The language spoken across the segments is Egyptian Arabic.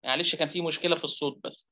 معلش كان في مشكله في الصوت بس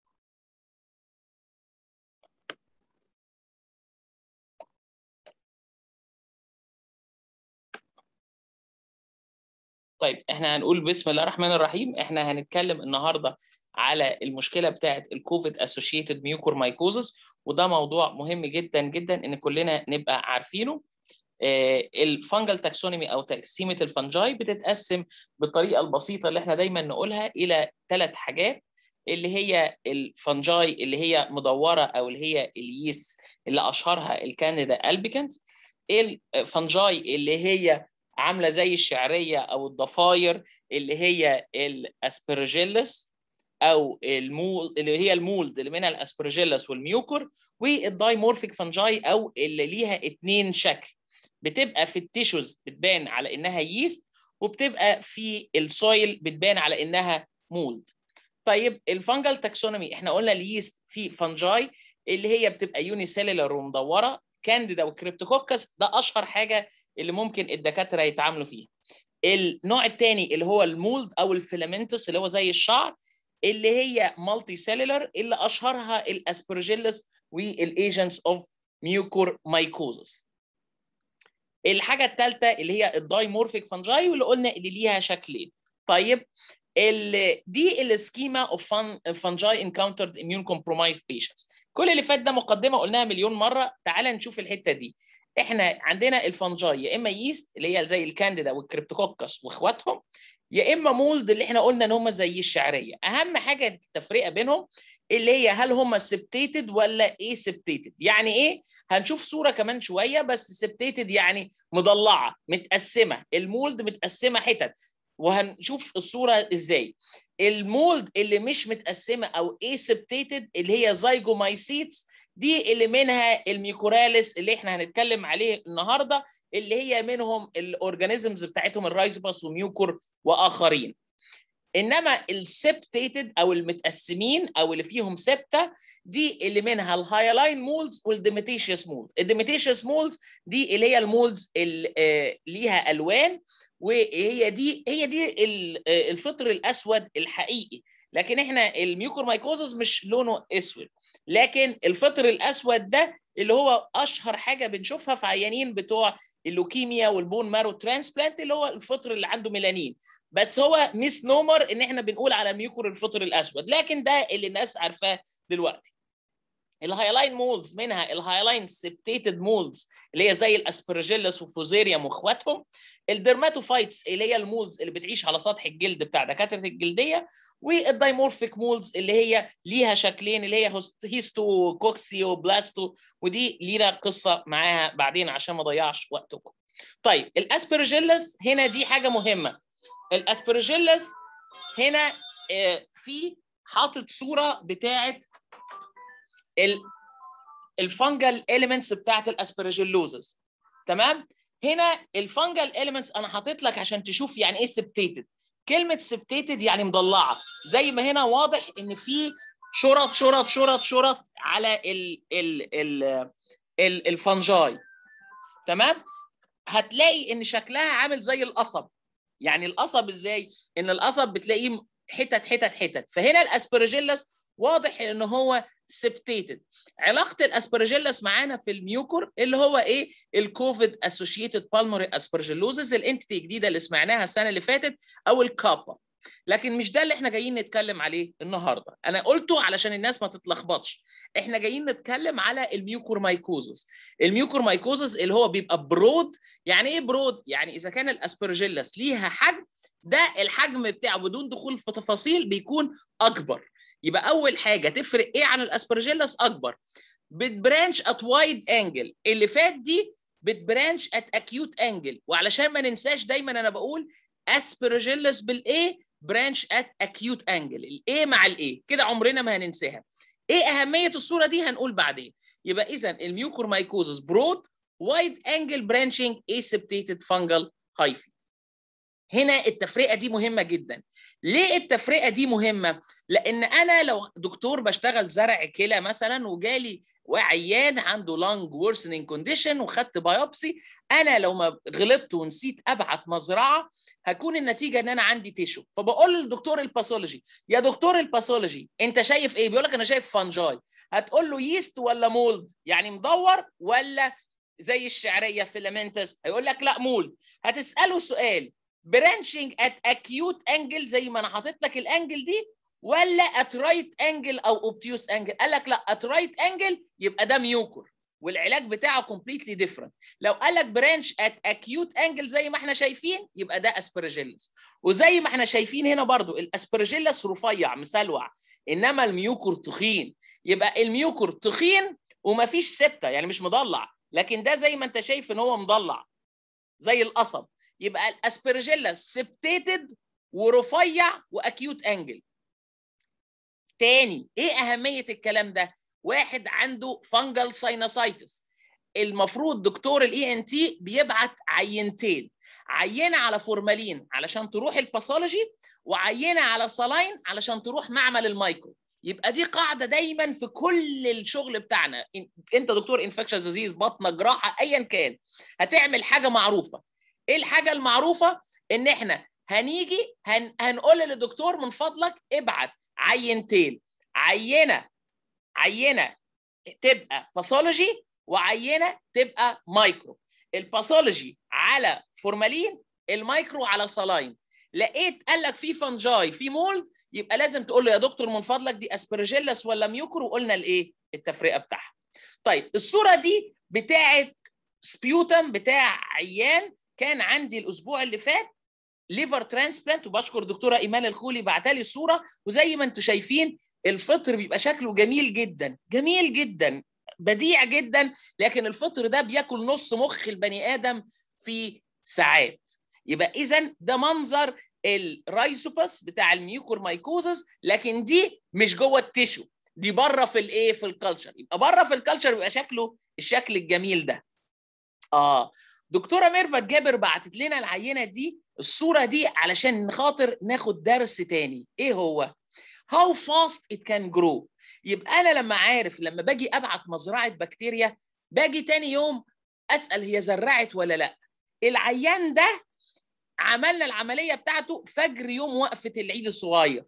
طيب احنا هنقول بسم الله الرحمن الرحيم احنا هنتكلم النهارده على المشكله بتاعه الكوفيد اسوشيتد ميوكور مايكوزس وده موضوع مهم جدا جدا ان كلنا نبقى عارفينه الفانجل تاكسونومي او تقسيمه الفنجاي بتتقسم بالطريقه البسيطه اللي احنا دايما نقولها الى ثلاث حاجات اللي هي الفنجاي اللي هي مدوره او اللي هي اليس اللي اشهرها الكانديدا البيكنز الفنجاي اللي هي عامله زي الشعريه او الضفاير اللي هي الاسبرجيلس او المول اللي هي المولد اللي منها الاسبرجيلس والميوكور والدايمورفيك فنجاي او اللي ليها اثنين شكل بتبقى في التيشوز بتبان على انها ييست وبتبقى في السويل بتبان على انها مولد طيب الفنجل تاكسونومي احنا قلنا اليست في فنجاي اللي هي بتبقى يوني سيلولار ومدوره كانديدا وكريبتوكوكس ده اشهر حاجه اللي ممكن الدكاتره يتعاملوا فيها النوع الثاني اللي هو المولد او الفيلامنتس اللي هو زي الشعر اللي هي مالتي سيلولار اللي اشهرها الاسبرجيلس والايجنتس اوف ميوكور مايكوزس الحاجه الثالثه اللي هي الدايمورفيك فنجاي واللي قلنا اللي ليها شكلين طيب ال دي السكيما اوف فنجاي انكاونترد اميون كومبرومايزد بيشنتس كل اللي فات ده مقدمه قلناها مليون مره تعال نشوف الحته دي احنا عندنا الفنجاي يا اما ييست اللي هي زي الكانديدا والكريبتوكوكس واخواتهم يا اما مولد اللي احنا قلنا ان هم زي الشعريه اهم حاجه التفرقه بينهم اللي هي هل هم سبتيتد ولا ايه سبتيتد يعني ايه هنشوف صوره كمان شويه بس سبتيتد يعني مضلعه متقسمه المولد متقسمه حتت وهنشوف الصوره ازاي المولد اللي مش متقسمه او ايه سبتيتد اللي هي زايجومايسيتس دي اللي منها الميكوراليس اللي احنا هنتكلم عليه النهارده اللي هي منهم الاورجانيزمز بتاعتهم الرايزوباس وميوكور واخرين انما السبتيتد او المتقسمين او اللي فيهم سبته دي اللي منها الهايلاين مولدز والديميتيشيوس مولد الديميتيشيوس مولدز دي اللي هي المولدز اللي ليها الوان وهي دي هي دي الفطر الاسود الحقيقي لكن احنا الميوكور مايكوزس مش لونه اسود لكن الفطر الاسود ده اللي هو اشهر حاجه بنشوفها في عيانين بتوع اللوكيميا والبون مارو ترانسبلانت اللي هو الفطر اللي عنده ميلانين بس هو ميس نومر ان احنا بنقول على ميوكور الفطر الاسود لكن ده اللي الناس عارفاه دلوقتي الهايلاين مولدز منها الهايلاين سبتيتد مولدز اللي هي زي الاسبرجيلس وفوزيريوم واخواتهم الدرماتوفايتس اللي هي المولدز اللي بتعيش على سطح الجلد بتاع دكاتره الجلديه والدايمورفيك مولدز اللي هي ليها شكلين اللي هي هيستو كوكسيو بلاستو ودي لينا قصه معاها بعدين عشان ما اضيعش وقتكم طيب الاسبرجيلس هنا دي حاجه مهمه الاسبرجيلس هنا في حاطط صوره بتاعه الفنجل اليمنتس بتاعه الاسبرجيلوزس تمام هنا الفنجل اليمنتس انا حاطط لك عشان تشوف يعني ايه سبتيتد كلمه سبتيتد يعني مضلعه زي ما هنا واضح ان في شرط شرط شرط شرط على ال ال ال ال الفنجاي تمام هتلاقي ان شكلها عامل زي القصب يعني القصب ازاي ان القصب بتلاقيه حتت حتت حتت فهنا الاسبرجيلس واضح ان هو سبتيتد علاقه الاسبرجيلس معانا في الميوكور اللي هو ايه الكوفيد اسوشيتد بالموري اسبرجيلوزز الانتيتي الجديده اللي سمعناها السنه اللي فاتت او الكابا لكن مش ده اللي احنا جايين نتكلم عليه النهارده انا قلته علشان الناس ما تتلخبطش احنا جايين نتكلم على الميوكور مايكوزس الميوكور مايكوزس اللي هو بيبقى برود يعني ايه برود يعني اذا كان الاسبرجيلس ليها حجم ده الحجم بتاعه بدون دخول في تفاصيل بيكون اكبر يبقى اول حاجه تفرق ايه عن الاسبرجيلس اكبر بتبرانش ات وايد انجل اللي فات دي بتبرانش ات اكيوت انجل وعلشان ما ننساش دايما انا بقول اسبرجيلس بالايه برانش ات اكيوت انجل الايه مع الايه كده عمرنا ما هننساها ايه اهميه الصوره دي هنقول بعدين يبقى اذا الميوكور مايكوزس برود وايد انجل برانشنج اسبتيتد فانجل هايفي هنا التفرقه دي مهمه جدا ليه التفرقه دي مهمه لان انا لو دكتور بشتغل زرع كلى مثلا وجالي وعيان عنده لانج worsening كونديشن وخدت بايوبسي انا لو ما غلطت ونسيت ابعت مزرعه هكون النتيجه ان انا عندي تيشو فبقول للدكتور الباثولوجي يا دكتور الباثولوجي انت شايف ايه بيقول لك انا شايف فانجاي هتقول له يست ولا مولد يعني مدور ولا زي الشعريه فيلامنتس هيقول لك لا مولد هتساله سؤال برانشنج ات اكيوت انجل زي ما انا حاطط لك الانجل دي ولا ات رايت انجل او اوبتيوس انجل قال لك لا ات رايت انجل يبقى ده ميوكر والعلاج بتاعه كومبليتلي ديفرنت لو قال لك برانش ات اكيوت انجل زي ما احنا شايفين يبقى ده اسبرجيلس وزي ما احنا شايفين هنا برضو الاسبرجيلس رفيع مسلوع انما الميوكر تخين يبقى الميوكر تخين ومفيش سبته يعني مش مضلع لكن ده زي ما انت شايف ان هو مضلع زي القصب يبقى الاسبرجيلس سبتيتد ورفيع واكيوت انجل تاني ايه اهميه الكلام ده واحد عنده فانجل ساينوسايتس المفروض دكتور الاي ان تي بيبعت عينتين عينه على فورمالين علشان تروح الباثولوجي وعينه على صلاين علشان تروح معمل المايكرو يبقى دي قاعده دايما في كل الشغل بتاعنا انت دكتور انفكشن ديزيز بطنه جراحه ايا كان هتعمل حاجه معروفه ايه الحاجه المعروفه ان احنا هنيجي هن... هنقول للدكتور من فضلك ابعت عينتين عينه عينه تبقى باثولوجي وعينه تبقى مايكرو الباثولوجي على فورمالين المايكرو على صلاين لقيت قال لك في فنجاي في مولد يبقى لازم تقول له يا دكتور من فضلك دي اسبرجيلس ولا ميوكرو وقلنا الايه التفرقه بتاعها طيب الصوره دي بتاعه سبيوتم بتاع عيان كان عندي الاسبوع اللي فات ليفر ترانسبلانت وبشكر دكتوره ايمان الخولي بعتها لي الصوره وزي ما انتم شايفين الفطر بيبقى شكله جميل جدا جميل جدا بديع جدا لكن الفطر ده بياكل نص مخ البني ادم في ساعات يبقى اذا ده منظر الرايسوباس بتاع الميوكور مايكوزس لكن دي مش جوه التيشو دي بره في الايه في الكالتشر يبقى بره في الكالتشر بيبقى شكله الشكل الجميل ده اه دكتوره ميرفت جابر بعتت لنا العينه دي الصوره دي علشان خاطر ناخد درس تاني ايه هو how fast it can grow يبقى انا لما عارف لما باجي ابعت مزرعه بكتيريا باجي تاني يوم اسال هي زرعت ولا لا العيان ده عملنا العمليه بتاعته فجر يوم وقفه العيد الصغير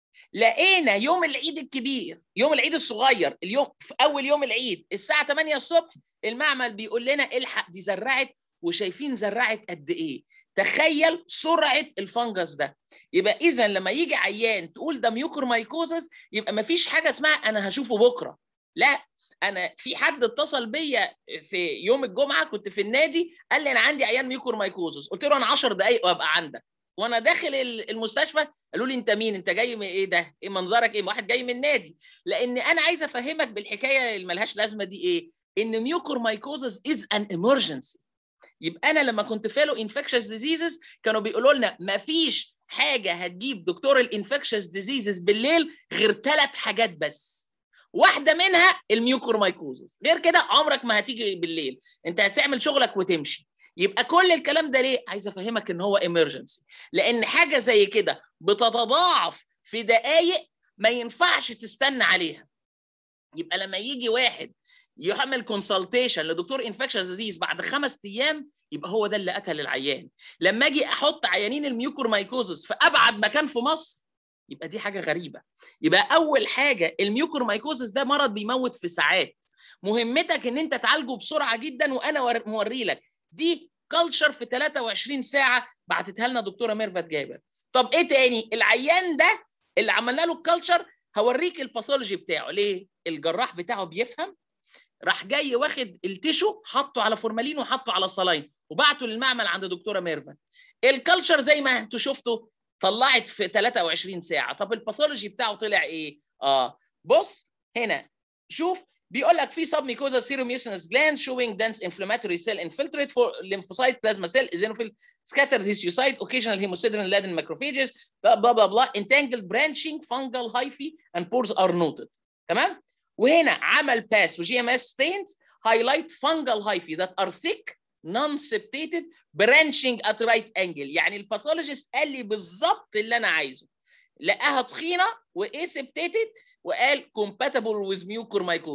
لقينا يوم العيد الكبير يوم العيد الصغير اليوم في اول يوم العيد الساعه 8 الصبح المعمل بيقول لنا الحق دي زرعت وشايفين زرعت قد ايه تخيل سرعه الفنجس ده يبقى اذا لما يجي عيان تقول ده ميوكر مايكوزس يبقى ما فيش حاجه اسمها انا هشوفه بكره لا انا في حد اتصل بيا في يوم الجمعه كنت في النادي قال لي انا عندي عيان ميوكر مايكوزس قلت له انا 10 دقائق وابقى عندك وانا داخل المستشفى قالوا لي انت مين انت جاي من ايه ده ايه منظرك ايه واحد جاي من النادي لان انا عايز افهمك بالحكايه اللي ملهاش لازمه دي ايه ان ميوكر مايكوزس از ان emergency يبقى انا لما كنت فيلو انفكشس ديزيزز كانوا بيقولوا لنا ما فيش حاجه هتجيب دكتور الانفكشس ديزيزز بالليل غير ثلاث حاجات بس واحده منها الميوكور مايكوزس غير كده عمرك ما هتيجي بالليل انت هتعمل شغلك وتمشي يبقى كل الكلام ده ليه عايز افهمك ان هو ايمرجنسي لان حاجه زي كده بتتضاعف في دقائق ما ينفعش تستنى عليها يبقى لما يجي واحد يعمل كونسلتيشن لدكتور انفكشن ديزيز بعد خمس ايام يبقى هو ده اللي قتل العيان لما اجي احط عيانين الميوكور مايكوزس في ابعد مكان في مصر يبقى دي حاجه غريبه يبقى اول حاجه الميوكور مايكوزس ده مرض بيموت في ساعات مهمتك ان انت تعالجه بسرعه جدا وانا موري لك دي كلتشر في 23 ساعه بعتتها لنا دكتوره ميرفت جابر طب ايه تاني العيان ده اللي عملنا له الكلتشر هوريك الباثولوجي بتاعه ليه الجراح بتاعه بيفهم راح جاي واخد التيشو حطه على فورمالين وحطه على صلاين وبعته للمعمل عند دكتوره ميرفت الكلتشر زي ما انتوا شفتوا طلعت في 23 ساعه طب الباثولوجي بتاعه طلع ايه اه بص هنا شوف بيقول لك في submucosal seromucinous gland showing dense inflammatory cell infiltrate for lymphocyte plasma cell eosinophil scattered histiocyte occasional hemosiderin laden macrophages blah blah blah entangled branching fungal hyphae and pores are noted تمام وهنا عمل باس وجي ام اس ستينز highlight fungal hyphae that are thick non-septated branching at right angle يعني الباثولوجيست قال لي بالظبط اللي انا عايزه لقاها تخينه وايه سبتيتد وقال compatible with mucormycosis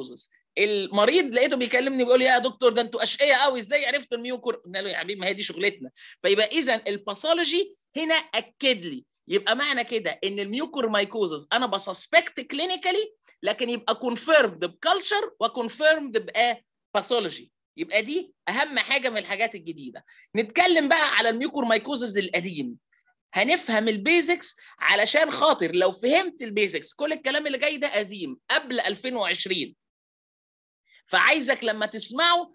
المريض لقيته بيكلمني بيقول لي يا دكتور ده انتوا اشقياء قوي ازاي عرفتوا الميوكور قلنا له يا حبيبي ما هي دي شغلتنا فيبقى اذا الباثولوجي هنا اكد لي يبقى معنى كده ان الميوكور مايكوزز انا بسسبكت كلينيكالي لكن يبقى كونفيرمد بكالتشر وكونفيرمد باثولوجي يبقى دي اهم حاجه من الحاجات الجديده نتكلم بقى على الميوكور مايكوزز القديم هنفهم البيزكس علشان خاطر لو فهمت البيزكس كل الكلام اللي جاي ده قديم قبل 2020 فعايزك لما تسمعه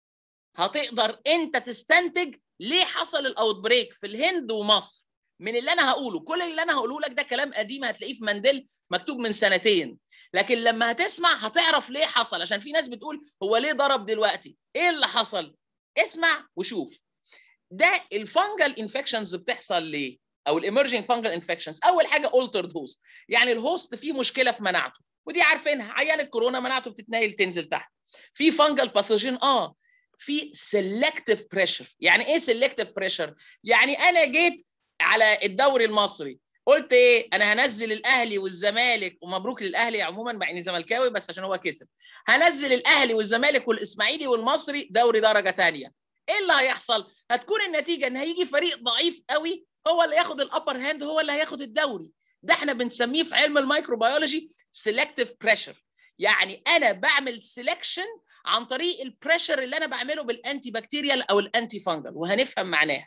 هتقدر انت تستنتج ليه حصل الاوت بريك في الهند ومصر من اللي انا هقوله كل اللي انا هقوله لك ده كلام قديم هتلاقيه في مندل مكتوب من سنتين لكن لما هتسمع هتعرف ليه حصل عشان في ناس بتقول هو ليه ضرب دلوقتي ايه اللي حصل اسمع وشوف ده الفانجل انفكشنز بتحصل ليه او الامرجنج فانجل انفكشنز اول حاجه altered هوست يعني الهوست فيه مشكله في مناعته ودي عارفينها عيان الكورونا مناعته بتتنقل تنزل تحت في فانجل باثوجين اه في سيلكتيف بريشر يعني ايه سيلكتيف بريشر يعني انا جيت على الدوري المصري قلت ايه انا هنزل الاهلي والزمالك ومبروك للاهلي عموما مع اني زملكاوي بس عشان هو كسب هنزل الاهلي والزمالك والاسماعيلي والمصري دوري درجه ثانيه ايه اللي هيحصل هتكون النتيجه ان هيجي فريق ضعيف قوي هو اللي ياخد الابر هاند هو اللي هياخد الدوري ده احنا بنسميه في علم الميكروبيولوجي سيلكتيف بريشر يعني انا بعمل سيلكشن عن طريق البريشر اللي انا بعمله بالانتي بكتيريال او الانتي فانجل وهنفهم معناها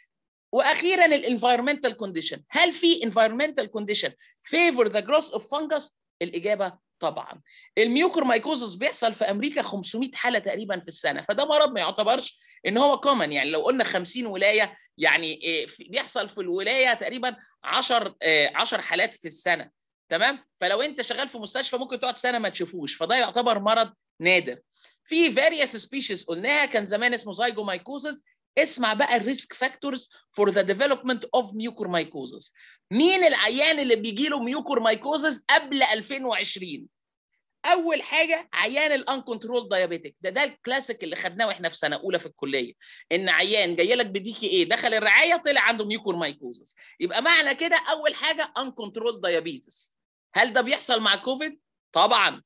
واخيرا الانفايرمنتال كونديشن هل في انفايرمنتال كونديشن فيفور ذا جروث اوف فانجس الاجابه طبعا الميوكر مايكوزس بيحصل في امريكا 500 حاله تقريبا في السنه فده مرض ما يعتبرش ان هو كومن يعني لو قلنا 50 ولايه يعني بيحصل في الولايه تقريبا 10 10 حالات في السنه تمام فلو انت شغال في مستشفى ممكن تقعد سنه ما تشوفوش فده يعتبر مرض نادر في فاريوس سبيشيز قلناها كان زمان اسمه زايجومايكوزس اسمع بقى الريسك فاكتورز فور ذا ديفلوبمنت اوف ميوكورمايكوزس مين العيان اللي بيجي له ميوكورمايكوزس قبل 2020 اول حاجه عيان الان كنترول دايابيتك ده ده الكلاسيك اللي خدناه واحنا في سنه اولى في الكليه ان عيان جاي لك بديكي ايه دخل الرعايه طلع عنده ميوكورمايكوزس يبقى معنى كده اول حاجه ان كنترول دايابيتس هل ده بيحصل مع كوفيد طبعا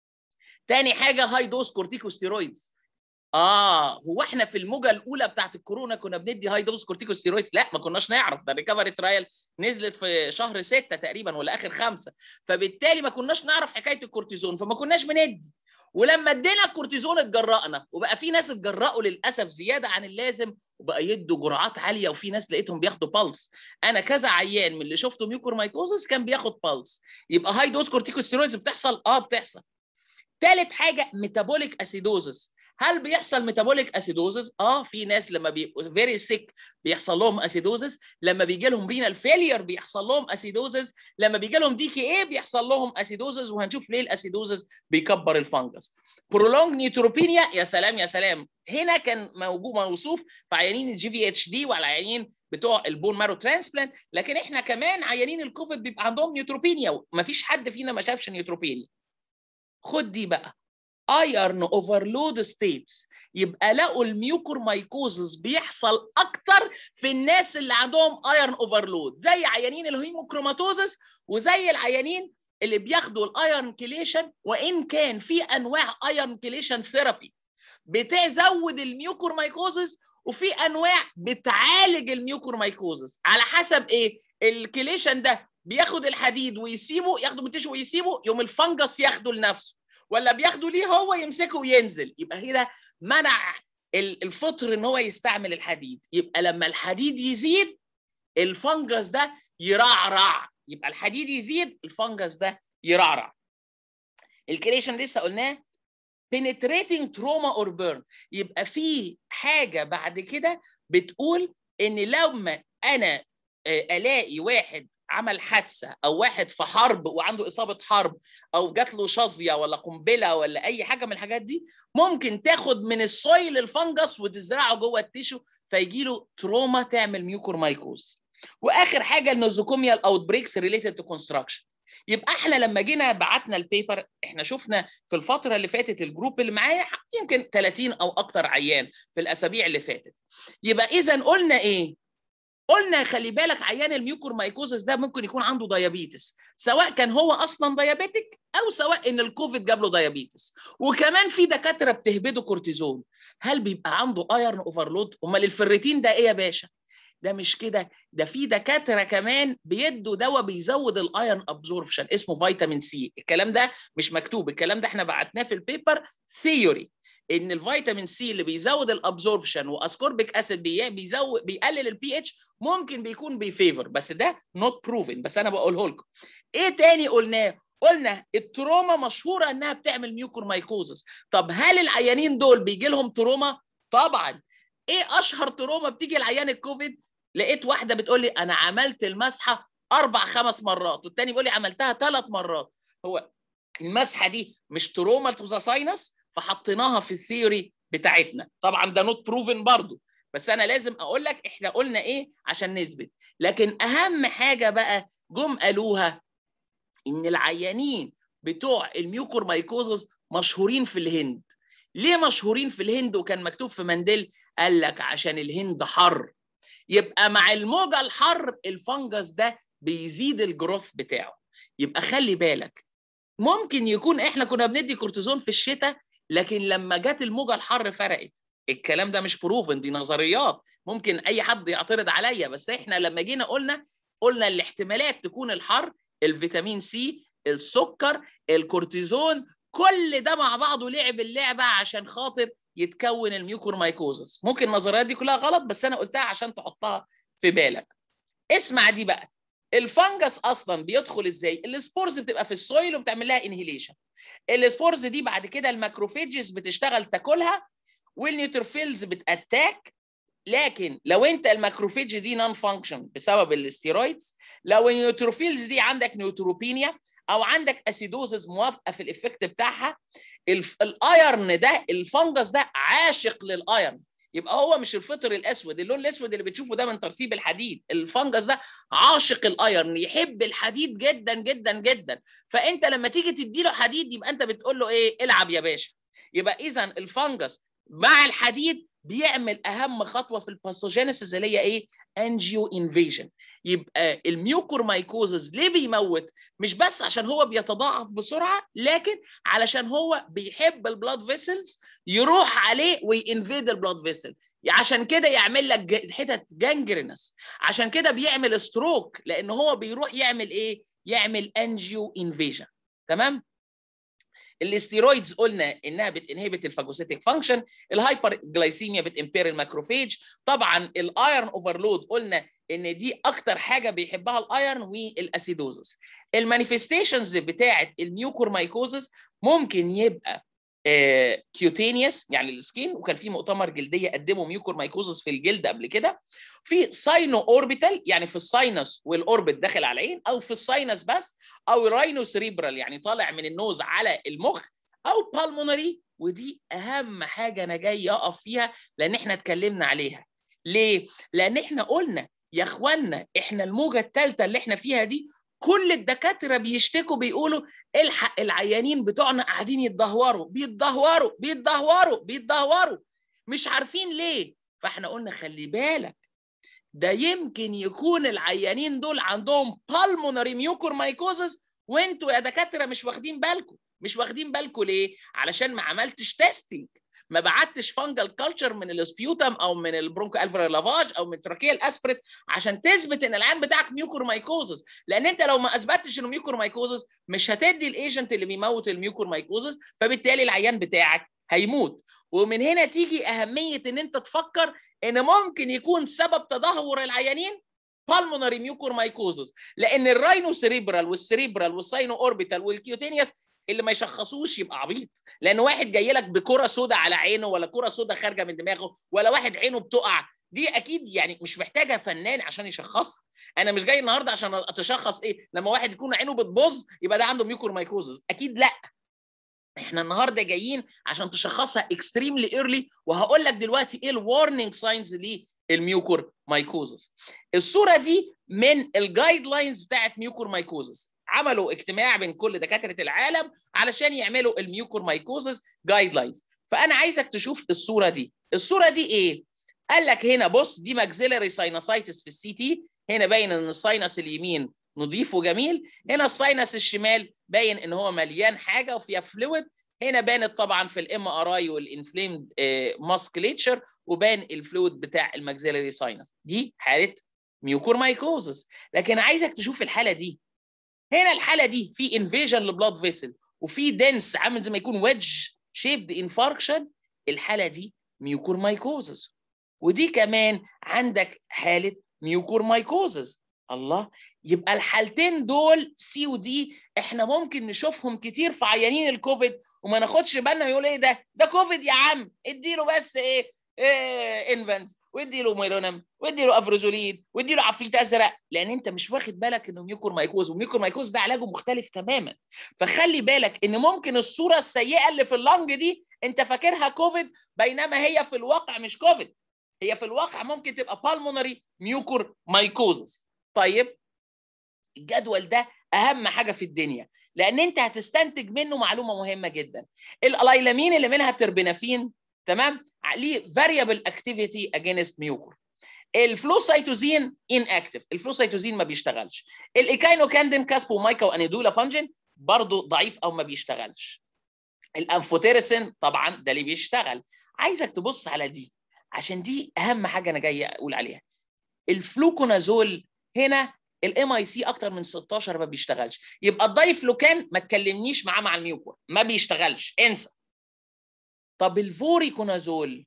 تاني حاجه هاي دوز كورتيكوستيرويدز اه هو احنا في الموجه الاولى بتاعت الكورونا كنا بندي هاي دوز كورتيكوستيرويدز لا ما كناش نعرف ده الريكفري ترايل نزلت في شهر ستة تقريبا ولا اخر خمسة فبالتالي ما كناش نعرف حكايه الكورتيزون فما كناش بندي ولما ادينا الكورتيزون اتجرأنا وبقى في ناس اتجرأوا للاسف زياده عن اللازم وبقى يدوا جرعات عاليه وفي ناس لقيتهم بياخدوا بالس انا كذا عيان من اللي شفته ميوكور مايكوزس كان بياخد بالس يبقى هاي دوز كورتيكوستيرويدز بتحصل اه بتحصل ثالث حاجه ميتابوليك اسيدوزس هل بيحصل ميتابوليك اسيدوزس؟ اه في ناس لما بيبقوا فيري سيك بيحصل لهم اسيدوزس، لما بيجي لهم رينال فيلير بيحصل لهم اسيدوزس، لما بيجي لهم دي كي اي بيحصل لهم اسيدوزس وهنشوف ليه الاسيدوزس بيكبر الفنجس. برولونج نيوتروبينيا يا سلام يا سلام، هنا كان موجود موصوف في عيانين الجي في اتش دي وعلى عيانين بتوع البون مارو ترانسبلانت، لكن احنا كمان عيانين الكوفيد بيبقى عندهم نيوتروبينيا، مفيش حد فينا ما شافش نيوتروبينيا. خد دي بقى ايرن اوفرلود ستيتس يبقى لقوا الميوكور مايكوزس بيحصل اكتر في الناس اللي عندهم ايرن اوفرلود زي عيانين الهيموكروماتوزس وزي العيانين اللي بياخدوا الايرن كيليشن وان كان في انواع ايرن كيليشن ثيرابي بتزود الميوكور مايكوزس وفي انواع بتعالج الميوكور مايكوزس على حسب ايه الكيليشن ده بياخد الحديد ويسيبه ياخده من التشو ويسيبه يوم الفنجس ياخده لنفسه ولا بياخده ليه هو يمسكه وينزل يبقى كده منع الفطر ان هو يستعمل الحديد يبقى لما الحديد يزيد الفنجس ده يرعرع يبقى الحديد يزيد الفنجس ده يرعرع الكريشن لسه قلناه penetrating trauma or burn يبقى في حاجه بعد كده بتقول ان لما انا الاقي واحد عمل حادثه او واحد في حرب وعنده اصابه حرب او جات له شظيه ولا قنبله ولا اي حاجه من الحاجات دي ممكن تاخد من السويل الفنجس وتزرعه جوه التيشو فيجي له تروما تعمل ميوكور مايكوز واخر حاجه النوزوكوميال اوت بريكس ريليتد تو كونستراكشن يبقى احنا لما جينا بعتنا البيبر احنا شفنا في الفتره اللي فاتت الجروب اللي معايا يمكن 30 او اكتر عيان في الاسابيع اللي فاتت يبقى اذا قلنا ايه قلنا خلي بالك عيان الميوكور مايكوزس ده ممكن يكون عنده ديابيتس سواء كان هو اصلا ديابيتك او سواء ان الكوفيد جاب له ديابيتس وكمان في دكاتره بتهبده كورتيزون هل بيبقى عنده ايرن اوفرلود امال الفريتين ده ايه يا باشا ده مش كده ده في دكاتره كمان بيدوا دواء بيزود الايرن ابزوربشن اسمه فيتامين سي الكلام ده مش مكتوب الكلام ده احنا بعتناه في البيبر ثيوري ان الفيتامين سي اللي بيزود الابزوربشن واسكوربيك اسيد بيزود بيقلل البي اتش ممكن بيكون بيفيفر بس ده نوت بروفن بس انا بقوله لكم ايه تاني قلناه قلنا التروما مشهوره انها بتعمل ميوكور مايكوزس طب هل العيانين دول بيجي لهم تروما طبعا ايه اشهر تروما بتيجي لعيان الكوفيد لقيت واحده بتقول لي انا عملت المسحه اربع خمس مرات والتاني بيقول لي عملتها ثلاث مرات هو المسحه دي مش تروما تو ذا ساينس فحطيناها في الثيوري بتاعتنا طبعا ده نوت بروفن برضو بس انا لازم اقول لك احنا قلنا ايه عشان نثبت لكن اهم حاجه بقى جم قالوها ان العيانين بتوع الميوكور مايكوزس مشهورين في الهند ليه مشهورين في الهند وكان مكتوب في منديل قال لك عشان الهند حر يبقى مع الموجه الحر الفنجس ده بيزيد الجروث بتاعه يبقى خلي بالك ممكن يكون احنا كنا بندي كورتيزون في الشتاء لكن لما جت الموجه الحر فرقت الكلام ده مش بروفن دي نظريات ممكن اي حد يعترض عليا بس احنا لما جينا قلنا قلنا الاحتمالات تكون الحر الفيتامين سي السكر الكورتيزون كل ده مع بعضه لعب اللعبه عشان خاطر يتكون الميوكور مايكوزس ممكن النظريات دي كلها غلط بس انا قلتها عشان تحطها في بالك اسمع دي بقى الفنجس اصلا بيدخل ازاي السبورز بتبقى في السويل وبتعمل لها انهيليشن السبورز دي بعد كده الماكروفيجز بتشتغل تاكلها والنيوتروفيلز بتاتاك لكن لو انت الماكروفيج دي نون فانكشن بسبب الاستيرويدز لو النيوتروفيلز دي عندك نيوتروبينيا او عندك اسيدوزز موافقه في الافكت بتاعها الايرن ده الفنجس ده عاشق للايرن يبقى هو مش الفطر الاسود اللون الاسود اللي بتشوفه ده من ترسيب الحديد الفنجس ده عاشق الايرن يحب الحديد جدا جدا جدا فانت لما تيجي تدي له حديد يبقى انت بتقول له ايه العب يا باشا يبقى اذا الفنجس مع الحديد بيعمل اهم خطوه في الباثوجينيسيس اللي هي ايه انجيو انفيجن يبقى الميوكور مايكوزز ليه بيموت مش بس عشان هو بيتضاعف بسرعه لكن علشان هو بيحب البلاد فيسلز يروح عليه وينفيد البلاد فيسل عشان كده يعمل لك حتت جانجرينس عشان كده بيعمل ستروك لان هو بيروح يعمل ايه يعمل انجيو انفيجن تمام الاستيرويدز قلنا انها بتنهبت الفاجوسيتيك فانكشن الهايبر جلايسيميا بتمبير الماكروفيج طبعا الايرن اوفرلود قلنا ان دي اكتر حاجه بيحبها الايرن والاسيدوزس المانيفستيشنز بتاعه الميوكور مايكوزس ممكن يبقى كيوتينيوس يعني السكين وكان في مؤتمر جلديه قدموا ميوكور مايكوزس في الجلد قبل كده في ساينو اوربيتال يعني في الساينس والاوربت داخل على العين او في الساينس بس او راينو سريبرال يعني طالع من النوز على المخ او بالمونري ودي اهم حاجه انا جاي اقف فيها لان احنا اتكلمنا عليها ليه لان احنا قلنا يا اخوانا احنا الموجه الثالثه اللي احنا فيها دي كل الدكاتره بيشتكوا بيقولوا الحق العيانين بتوعنا قاعدين يتدهوروا بيتدهوروا بيتدهوروا بيتدهوروا مش عارفين ليه فاحنا قلنا خلي بالك ده يمكن يكون العيانين دول عندهم بالمونري ميوكور مايكوزس وانتوا يا دكاتره مش واخدين بالكم مش واخدين بالكم ليه علشان ما عملتش تيستنج ما بعتش فانجل كلتشر من السبيوتم او من البرونكو الفر لافاج او من تراكيه الاسبريت عشان تثبت ان العين بتاعك ميوكور مايكوزس لان انت لو ما اثبتش انه ميوكور مايكوزس مش هتدي الايجنت اللي بيموت الميوكور مايكوزس فبالتالي العيان بتاعك هيموت ومن هنا تيجي اهميه ان انت تفكر ان ممكن يكون سبب تدهور العيانين بالمونري ميوكور مايكوزس لان الراينو سريبرال والسريبرال والساينو اوربيتال والكيوتينيوس اللي ما يشخصوش يبقى عبيط لان واحد جاي لك بكره سوداء على عينه ولا كره سوداء خارجه من دماغه ولا واحد عينه بتقع دي اكيد يعني مش محتاجه فنان عشان يشخصها انا مش جاي النهارده عشان اتشخص ايه لما واحد يكون عينه بتبظ يبقى ده عنده ميوكور مايكوزس اكيد لا احنا النهارده جايين عشان تشخصها اكستريملي ايرلي وهقول لك دلوقتي ايه الوارنينج ساينز للميوكور مايكوزس الصوره دي من الجايد لاينز بتاعت ميوكور مايكوزس عملوا اجتماع بين كل دكاتره العالم علشان يعملوا الميوكور مايكوزس جايد لاينز فانا عايزك تشوف الصوره دي الصوره دي ايه قال لك هنا بص دي ماكسيلاري ساينوسايتس في السي تي هنا باين ان الساينس اليمين نظيف وجميل هنا الساينس الشمال باين ان هو مليان حاجه وفيها فلويد هنا بانت طبعا في الام ار اي والانفليمد ماسكليتشر وبان الفلويد بتاع الماكسيلاري ساينس دي حاله ميوكور مايكوزس لكن عايزك تشوف الحاله دي هنا الحاله دي في انفيجن لبلاد فيسل وفي دنس عامل زي ما يكون ويدج شيبد انفاركشن الحاله دي ميوكور مايكوزس ودي كمان عندك حاله ميوكور مايكوزس الله يبقى الحالتين دول سي ودي احنا ممكن نشوفهم كتير في عيانين الكوفيد وما ناخدش بالنا يقول ايه ده ده كوفيد يا عم اديله بس ايه, إيه انفنس واديله ميرونم واديله افروزوليد واديله عفريت ازرق لان انت مش واخد بالك انه ميوكور مايكوز وميوكور مايكوز ده علاجه مختلف تماما فخلي بالك ان ممكن الصوره السيئه اللي في اللنج دي انت فاكرها كوفيد بينما هي في الواقع مش كوفيد هي في الواقع ممكن تبقى بالمونري ميوكور مايكوزس طيب الجدول ده اهم حاجه في الدنيا لان انت هتستنتج منه معلومه مهمه جدا الالايلامين اللي منها التربينافين تمام ليه فاريبل اكتيفيتي اجينست ميوكور الفلوسايتوزين ان اكتف الفلوسايتوزين ما بيشتغلش الايكاينوكاندين كاسبو مايكا وانيدولا فانجين برضه ضعيف او ما بيشتغلش الانفوتيرسين طبعا ده اللي بيشتغل عايزك تبص على دي عشان دي اهم حاجه انا جاي اقول عليها الفلوكونازول هنا الام اي سي اكتر من 16 ما بيشتغلش يبقى الدايفلوكان ما تكلمنيش معاه مع الميوكور ما بيشتغلش انسى طب الفوريكونازول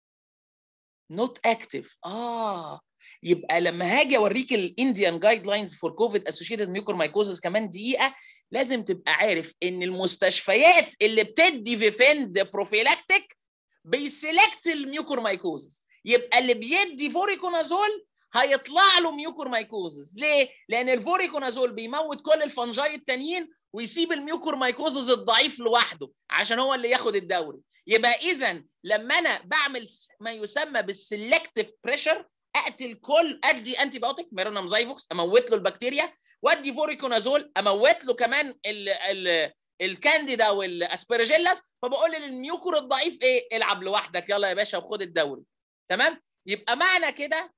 نوت اكتف اه يبقى لما هاجي اوريك الانديان جايد لاينز فور كوفيد اسوشيتد ميوكور مايكوزس كمان دقيقه لازم تبقى عارف ان المستشفيات اللي بتدي فيفند بروفيلاكتيك بيسلكت الميوكور مايكوزس يبقى اللي بيدي فوريكونازول هيطلع له ميوكور مايكوزس ليه؟ لان الفوريكونازول بيموت كل الفنجاي التانيين ويسيب الميوكور مايكوزس الضعيف لوحده عشان هو اللي ياخد الدوري يبقى اذا لما انا بعمل ما يسمى بالسلكتيف بريشر اقتل كل ادي انتي بايوتيك ميرونام زايفوكس اموت له البكتيريا وادي فوريكونازول اموت له كمان ال ال الكانديدا والاسبرجيلاس فبقول للميوكور الضعيف ايه العب لوحدك يلا يا باشا وخد الدوري تمام يبقى معنى كده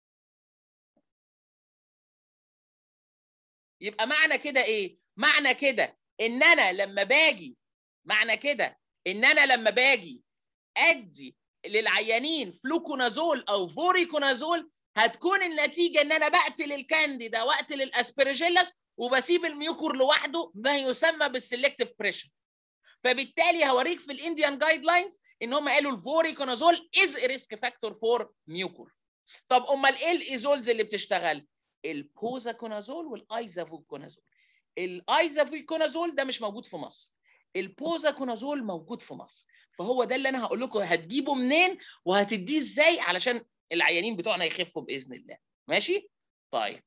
يبقى معنى كده ايه معنى كده ان انا لما باجي معنى كده ان انا لما باجي ادي للعيانين فلوكونازول او فوريكونازول هتكون النتيجه ان انا بقتل الكانديدا واقتل الاسبرجيلاس وبسيب الميوكور لوحده ما يسمى بالسلكتيف بريشر فبالتالي هوريك في الانديان جايد لاينز ان هم قالوا الفوريكونازول از ريسك فاكتور فور ميوكور طب امال ايه الايزولز اللي بتشتغل البوزاكونازول والايزافوكونازول الايزافوكونازول ده مش موجود في مصر البوزاكونازول موجود في مصر فهو ده اللي انا هقول لكم هتجيبه منين وهتديه ازاي علشان العيانين بتوعنا يخفوا باذن الله ماشي طيب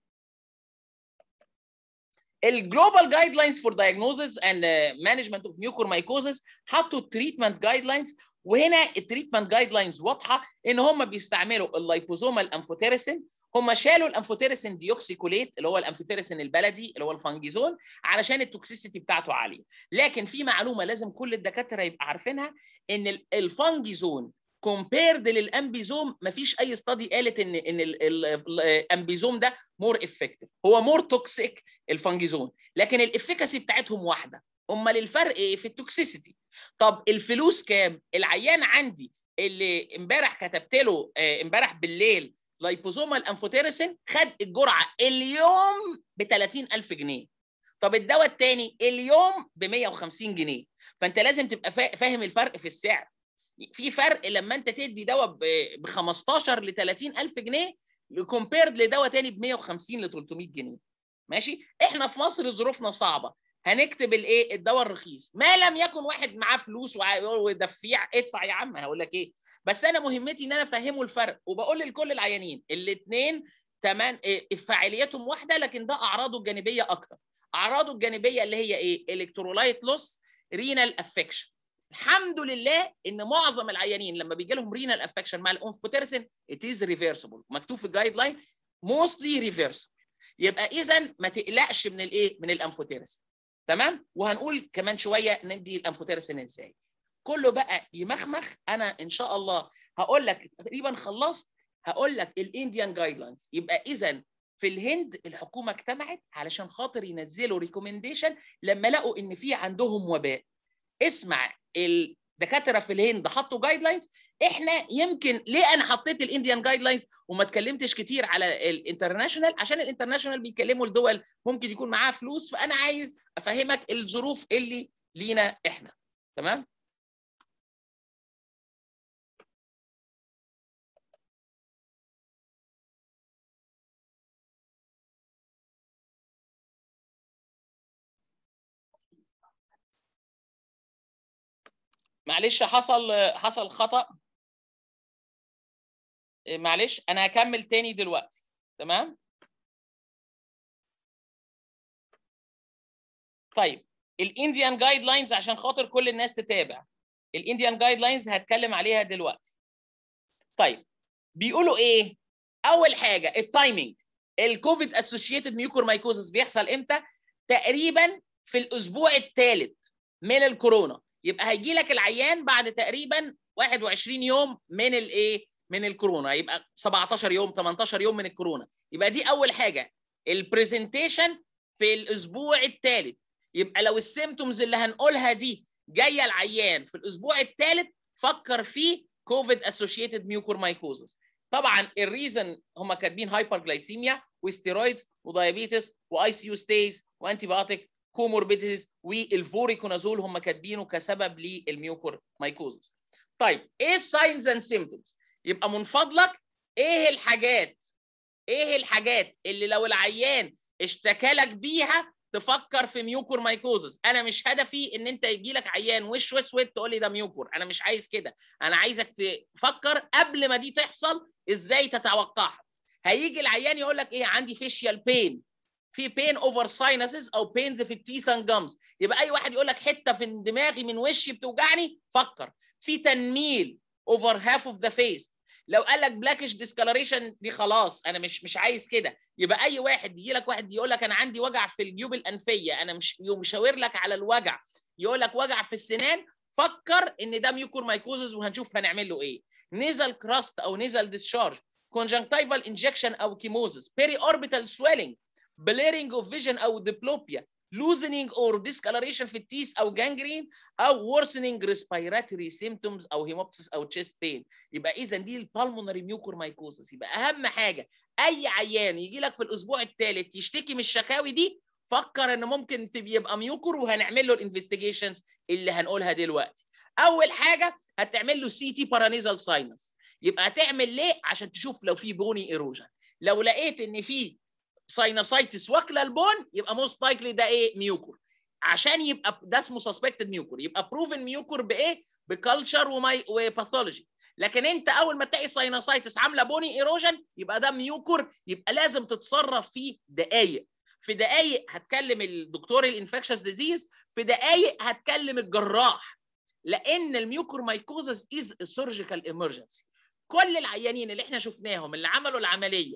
الجلوبال جايد لاينز فور دايجنوزز اند مانجمنت اوف ميوكورمايكوزس حطوا التريتمنت جايد لاينز وهنا التريتمنت جايد لاينز واضحه ان هم بيستعملوا اللايبوزومال انفوتيرسين هم شالوا الانفوتيرسين ديوكسيكوليت اللي هو الانفوتيرسين البلدي اللي هو الفانجيزون علشان التوكسيسيتي بتاعته عاليه لكن في معلومه لازم كل الدكاتره يبقى عارفينها ان الفانجيزون كومبيرد للامبيزوم مفيش اي استادي قالت ان ان الامبيزوم ده مور افكتيف هو مور توكسيك الفانجيزون لكن الافيكاسي بتاعتهم واحده امال الفرق ايه في التوكسيسيتي طب الفلوس كام العيان عندي اللي امبارح كتبت له امبارح بالليل لايبوزومال انفوتيرسين خد الجرعه اليوم ب 30000 جنيه طب الدواء الثاني اليوم ب 150 جنيه فانت لازم تبقى فاهم الفرق في السعر في فرق لما انت تدي دواء ب 15 ل 30000 جنيه كومبيرد لدواء تاني ب 150 ل 300 جنيه ماشي احنا في مصر ظروفنا صعبه هنكتب الايه الدواء الرخيص ما لم يكن واحد معاه فلوس ودفيع ادفع يا عم هقول لك ايه بس انا مهمتي ان انا افهمه الفرق وبقول لكل العيانين الاثنين تمام فاعليتهم واحده لكن ده اعراضه الجانبيه اكتر اعراضه الجانبيه اللي هي ايه الكترولايت لوس رينال افكشن الحمد لله ان معظم العيانين لما بيجي لهم رينال افكشن مع الانفوتيرسين ات از ريفرسبل مكتوب في الجايد لاين موستلي ريفرسبل يبقى اذا ما تقلقش من الايه من الانفوتيرسين تمام وهنقول كمان شويه ندي الانفوتيرسين ازاي كله بقى يمخمخ انا ان شاء الله هقول لك تقريبا خلصت هقول لك الانديان جايد لاينز يبقى اذا في الهند الحكومه اجتمعت علشان خاطر ينزلوا ريكومنديشن لما لقوا ان في عندهم وباء اسمع الدكاتره في الهند حطوا جايد لاينز احنا يمكن ليه انا حطيت الانديان جايد لاينز وما اتكلمتش كتير على الانترناشونال عشان الانترناشونال بيتكلموا الدول ممكن يكون معاها فلوس فانا عايز افهمك الظروف اللي لينا احنا تمام معلش حصل حصل خطأ معلش انا هكمل تاني دلوقتي تمام طيب الانديان جايد لاينز عشان خاطر كل الناس تتابع الانديان جايد لاينز هتكلم عليها دلوقتي طيب بيقولوا ايه اول حاجه التايمنج الكوفيد اسوشيتد ميوكور مايكوزس بيحصل امتى تقريبا في الاسبوع الثالث من الكورونا يبقى هيجي لك العيان بعد تقريبا 21 يوم من الايه من الكورونا يبقى 17 يوم 18 يوم من الكورونا يبقى دي اول حاجه البرزنتيشن في الاسبوع الثالث يبقى لو السيمتومز اللي هنقولها دي جايه العيان في الاسبوع الثالث فكر في كوفيد اسوشيتد ميوكور مايكوزس طبعا الريزن هم كاتبين هايبر جلايسيميا وستيرويدز ودايابيتس واي سي يو ستيز وانتي بايوتيك كوموربيديز والفوريكونازول هم كاتبينه كسبب للميوكور مايكوزس طيب ايه الساينز اند سيمتومز يبقى من فضلك ايه الحاجات ايه الحاجات اللي لو العيان اشتكى لك بيها تفكر في ميوكور مايكوزس انا مش هدفي ان انت يجي لك عيان وش اسود تقول لي ده ميوكور انا مش عايز كده انا عايزك تفكر قبل ما دي تحصل ازاي تتوقعها هيجي العيان يقول لك ايه عندي فيشيال بين في بين اوفر ساينسز او بينز في التيث اند جامز يبقى اي واحد يقول لك حته في دماغي من وشي بتوجعني فكر في تنميل اوفر هاف اوف ذا فيس لو قال لك بلاكش ديسكلريشن دي خلاص انا مش مش عايز كده يبقى اي واحد يجي لك واحد يقول لك انا عندي وجع في الجيوب الانفيه انا مش مشاور لك على الوجع يقول لك وجع في السنان فكر ان ده ميوكور مايكوزز وهنشوف هنعمل له ايه نيزل كراست او نيزل ديسشارج كونجنكتيفال انجكشن او كيموزس بيري اوربيتال سويلنج بليرنج اوف فيجن او ديبلوبيا loosening or discoloration في التيس او جانجرين او worsening respiratory symptoms او هيموبسيس او chest pain يبقى اذا دي البالمونري ميوكور مايكوزس يبقى اهم حاجه اي عيان يجي لك في الاسبوع الثالث يشتكي من الشكاوي دي فكر ان ممكن يبقى ميوكور وهنعمل له الانفستيجيشنز اللي هنقولها دلوقتي اول حاجه هتعمل له سي تي بارانيزال ساينس يبقى هتعمل ليه عشان تشوف لو في بوني ايروجن لو لقيت ان في ساينوسايتس واكله البون يبقى موست لايكلي ده ايه ميوكور عشان يبقى ده اسمه سسبكتد ميوكور يبقى بروفن ميوكور بايه بكالتشر وماي وباثولوجي لكن انت اول ما تلاقي ساينوسايتس عامله بوني ايروجن يبقى ده ميوكور يبقى لازم تتصرف فيه دقائق في دقائق هتكلم الدكتور الانفكشس ديزيز في دقائق هتكلم الجراح لان الميوكور مايكوزس از سيرجيكال ايمرجنسي كل العيانين اللي احنا شفناهم اللي عملوا العمليه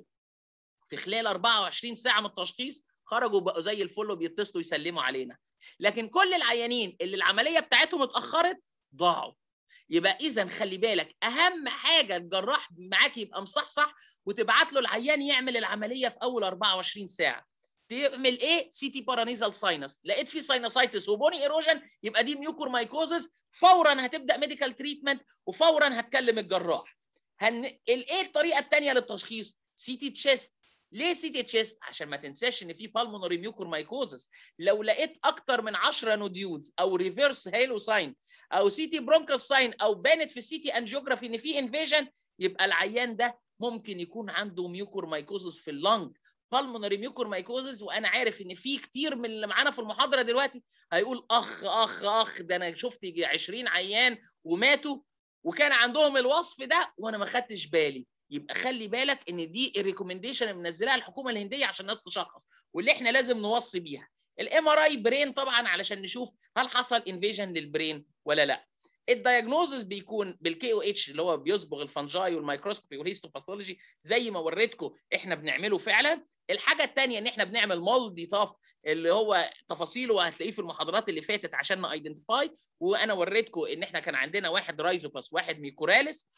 في خلال 24 ساعه من التشخيص خرجوا بقوا زي الفل وبيتصلوا يسلموا علينا لكن كل العيانين اللي العمليه بتاعتهم اتاخرت ضاعوا يبقى اذا خلي بالك اهم حاجه الجراح معاك يبقى مصحصح وتبعت له العيان يعمل العمليه في اول 24 ساعه تعمل ايه سي تي بارانيزال ساينس لقيت في ساينسايتس وبوني ايروجن يبقى دي ميوكور مايكوزس فورا هتبدا ميديكال تريتمنت وفورا هتكلم الجراح هن... ايه الطريقه الثانيه للتشخيص سي تي تشيست ليه سي تي تشيست عشان ما تنساش ان في بالمونري ميوكور مايكوزس لو لقيت اكتر من 10 نوديولز او ريفيرس هيلو ساين او سي تي برونكس ساين او بانت في السي تي انجيوجرافي ان في انفيجن يبقى العيان ده ممكن يكون عنده ميوكور مايكوزس في اللنج بالمونري ميوكور مايكوزس وانا عارف ان في كتير من اللي معانا في المحاضره دلوقتي هيقول اخ اخ اخ ده انا شفت 20 عيان وماتوا وكان عندهم الوصف ده وانا ما خدتش بالي يبقى خلي بالك ان دي الريكومنديشن اللي منزلها الحكومه الهنديه عشان الناس تشخص واللي احنا لازم نوصي بيها الام ار اي برين طبعا علشان نشوف هل حصل انفيجن للبرين ولا لا الدايجنوزس بيكون بالكي او اتش اللي هو بيصبغ الفنجاي والميكروسكوبي والهيستوباثولوجي زي ما وريتكم احنا بنعمله فعلا الحاجه الثانيه ان احنا بنعمل مالدي طاف اللي هو تفاصيله هتلاقيه في المحاضرات اللي فاتت عشان نايدنتيفاي وانا وريتكم ان احنا كان عندنا واحد رايزوباس واحد ميكوراليس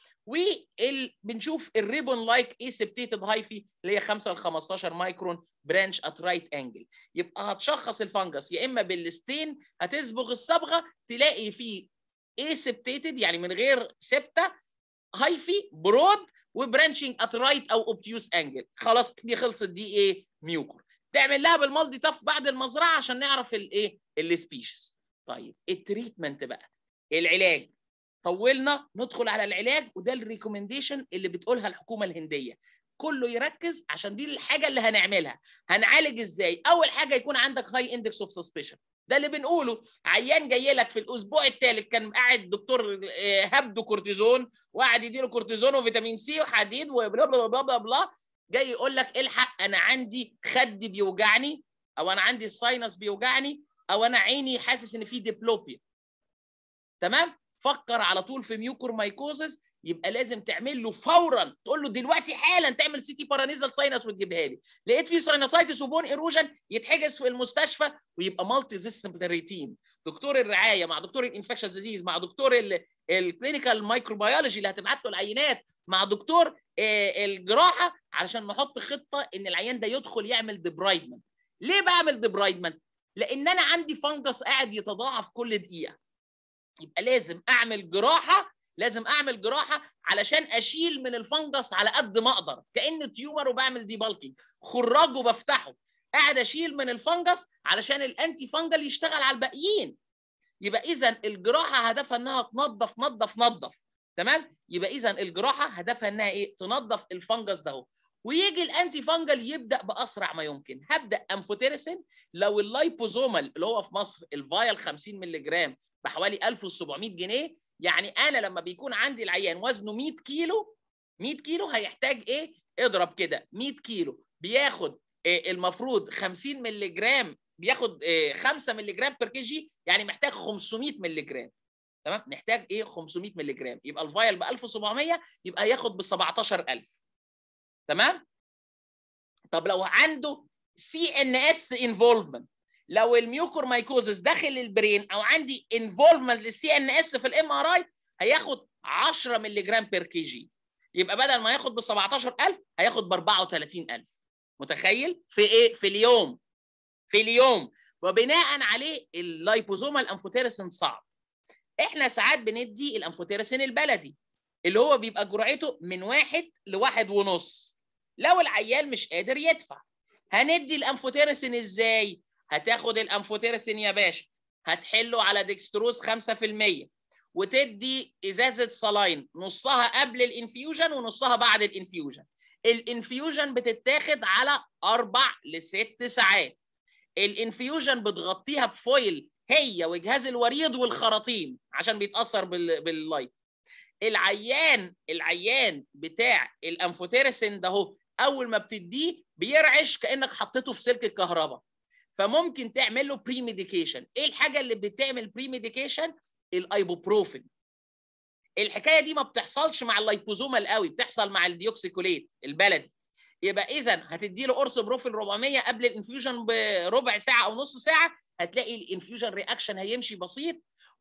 وبنشوف الريبون لايك ايسبتيتد هايفي اللي هي 5 ل 15 مايكرون برانش ات رايت انجل يبقى هتشخص الفنجس يا اما بالستين هتصبغ الصبغه تلاقي فيه ايسبتيتد يعني من غير سبته هايفي برود وبرانشنج ات رايت او اوبتيوس انجل خلاص دي خلصت دي ايه ميوكور تعمل لها بالمالدي تاف بعد المزرعه عشان نعرف الايه السبيشيز طيب التريتمنت بقى العلاج طولنا ندخل على العلاج وده الريكومنديشن اللي بتقولها الحكومه الهنديه كله يركز عشان دي الحاجه اللي هنعملها هنعالج ازاي اول حاجه يكون عندك هاي اندكس اوف سسبشن ده اللي بنقوله عيان جاي لك في الاسبوع الثالث كان قاعد دكتور هبده كورتيزون وقعد يديله كورتيزون وفيتامين سي وحديد وبلا بلا بلا بلا, بلا جاي يقول لك الحق انا عندي خدي بيوجعني او انا عندي الساينس بيوجعني او انا عيني حاسس ان في ديبلوبيا تمام فكر على طول في ميوكور مايكوزس يبقى لازم تعمل له فورا تقول له دلوقتي حالا تعمل سي تي بارانيزال ساينس وتجيبها لي لقيت في ساينسايتس وبون ايروجن يتحجز في المستشفى ويبقى مالتي ديسبلينري دكتور الرعايه مع دكتور الانفكشن ديزيز مع دكتور الكلينيكال مايكروبيولوجي اللي هتبعت له العينات مع دكتور الجراحه علشان نحط خطه ان العيان ده يدخل يعمل ديبرايدمنت ليه بعمل ديبرايدمنت لان انا عندي فنجس قاعد يتضاعف كل دقيقه يبقى لازم اعمل جراحه لازم اعمل جراحه علشان اشيل من الفنجس على قد ما اقدر كان تيومر وبعمل دي بالكينج خراج وبفتحه قاعد اشيل من الفنجس علشان الانتي فنجل يشتغل على الباقيين يبقى اذا الجراحه هدفها انها تنظف نظف نظف تمام يبقى اذا الجراحه هدفها انها ايه تنظف الفنجس ده ويجي الانتي فانجل يبدا باسرع ما يمكن هبدا امفوتيرسين لو اللايبوزومال اللي هو في مصر الفايل 50 مللي جرام بحوالي 1700 جنيه يعني انا لما بيكون عندي العيان وزنه 100 كيلو 100 كيلو هيحتاج ايه اضرب كده 100 كيلو بياخد إيه المفروض 50 مللي جرام بياخد إيه 5 مللي جرام بير كي جي يعني محتاج 500 مللي جرام تمام نحتاج ايه 500 مللي جرام يبقى الفايل ب 1700 يبقى ياخد ب 17000 تمام طب لو عنده سي ان اس انفولفمنت لو الميوكور مايكوزس داخل البرين او عندي انفولفمنت للسي ان اس في الام ار اي هياخد 10 مللي جرام بير كي جي يبقى بدل ما ياخد ب 17000 هياخد ب 34000 متخيل في ايه في اليوم في اليوم وبناء عليه اللايبوزوما الانفوتيرسين صعب احنا ساعات بندي الانفوتيرسين البلدي اللي هو بيبقى جرعته من واحد لواحد ونص لو العيال مش قادر يدفع هندي الانفوتيرسين ازاي هتاخد الانفوتيرسين يا باشا هتحله على ديكستروز 5% وتدي ازازه صلاين نصها قبل الانفيوجن ونصها بعد الانفيوجن الانفيوجن بتتاخد على اربع لست ساعات الانفيوجن بتغطيها بفويل هي وجهاز الوريد والخراطيم عشان بيتاثر باللايت العيان العيان بتاع الانفوتيرسين ده هو اول ما بتديه بيرعش كانك حطيته في سلك الكهرباء فممكن تعمل له بري ميديكيشن ايه الحاجه اللي بتعمل بري ميديكيشن الايبوبروفين الحكايه دي ما بتحصلش مع اللايبوزومال قوي بتحصل مع الديوكسيكوليت البلدي يبقى اذا هتدي له قرص بروفين 400 قبل الانفيوجن بربع ساعه او نص ساعه هتلاقي الانفيوجن رياكشن هيمشي بسيط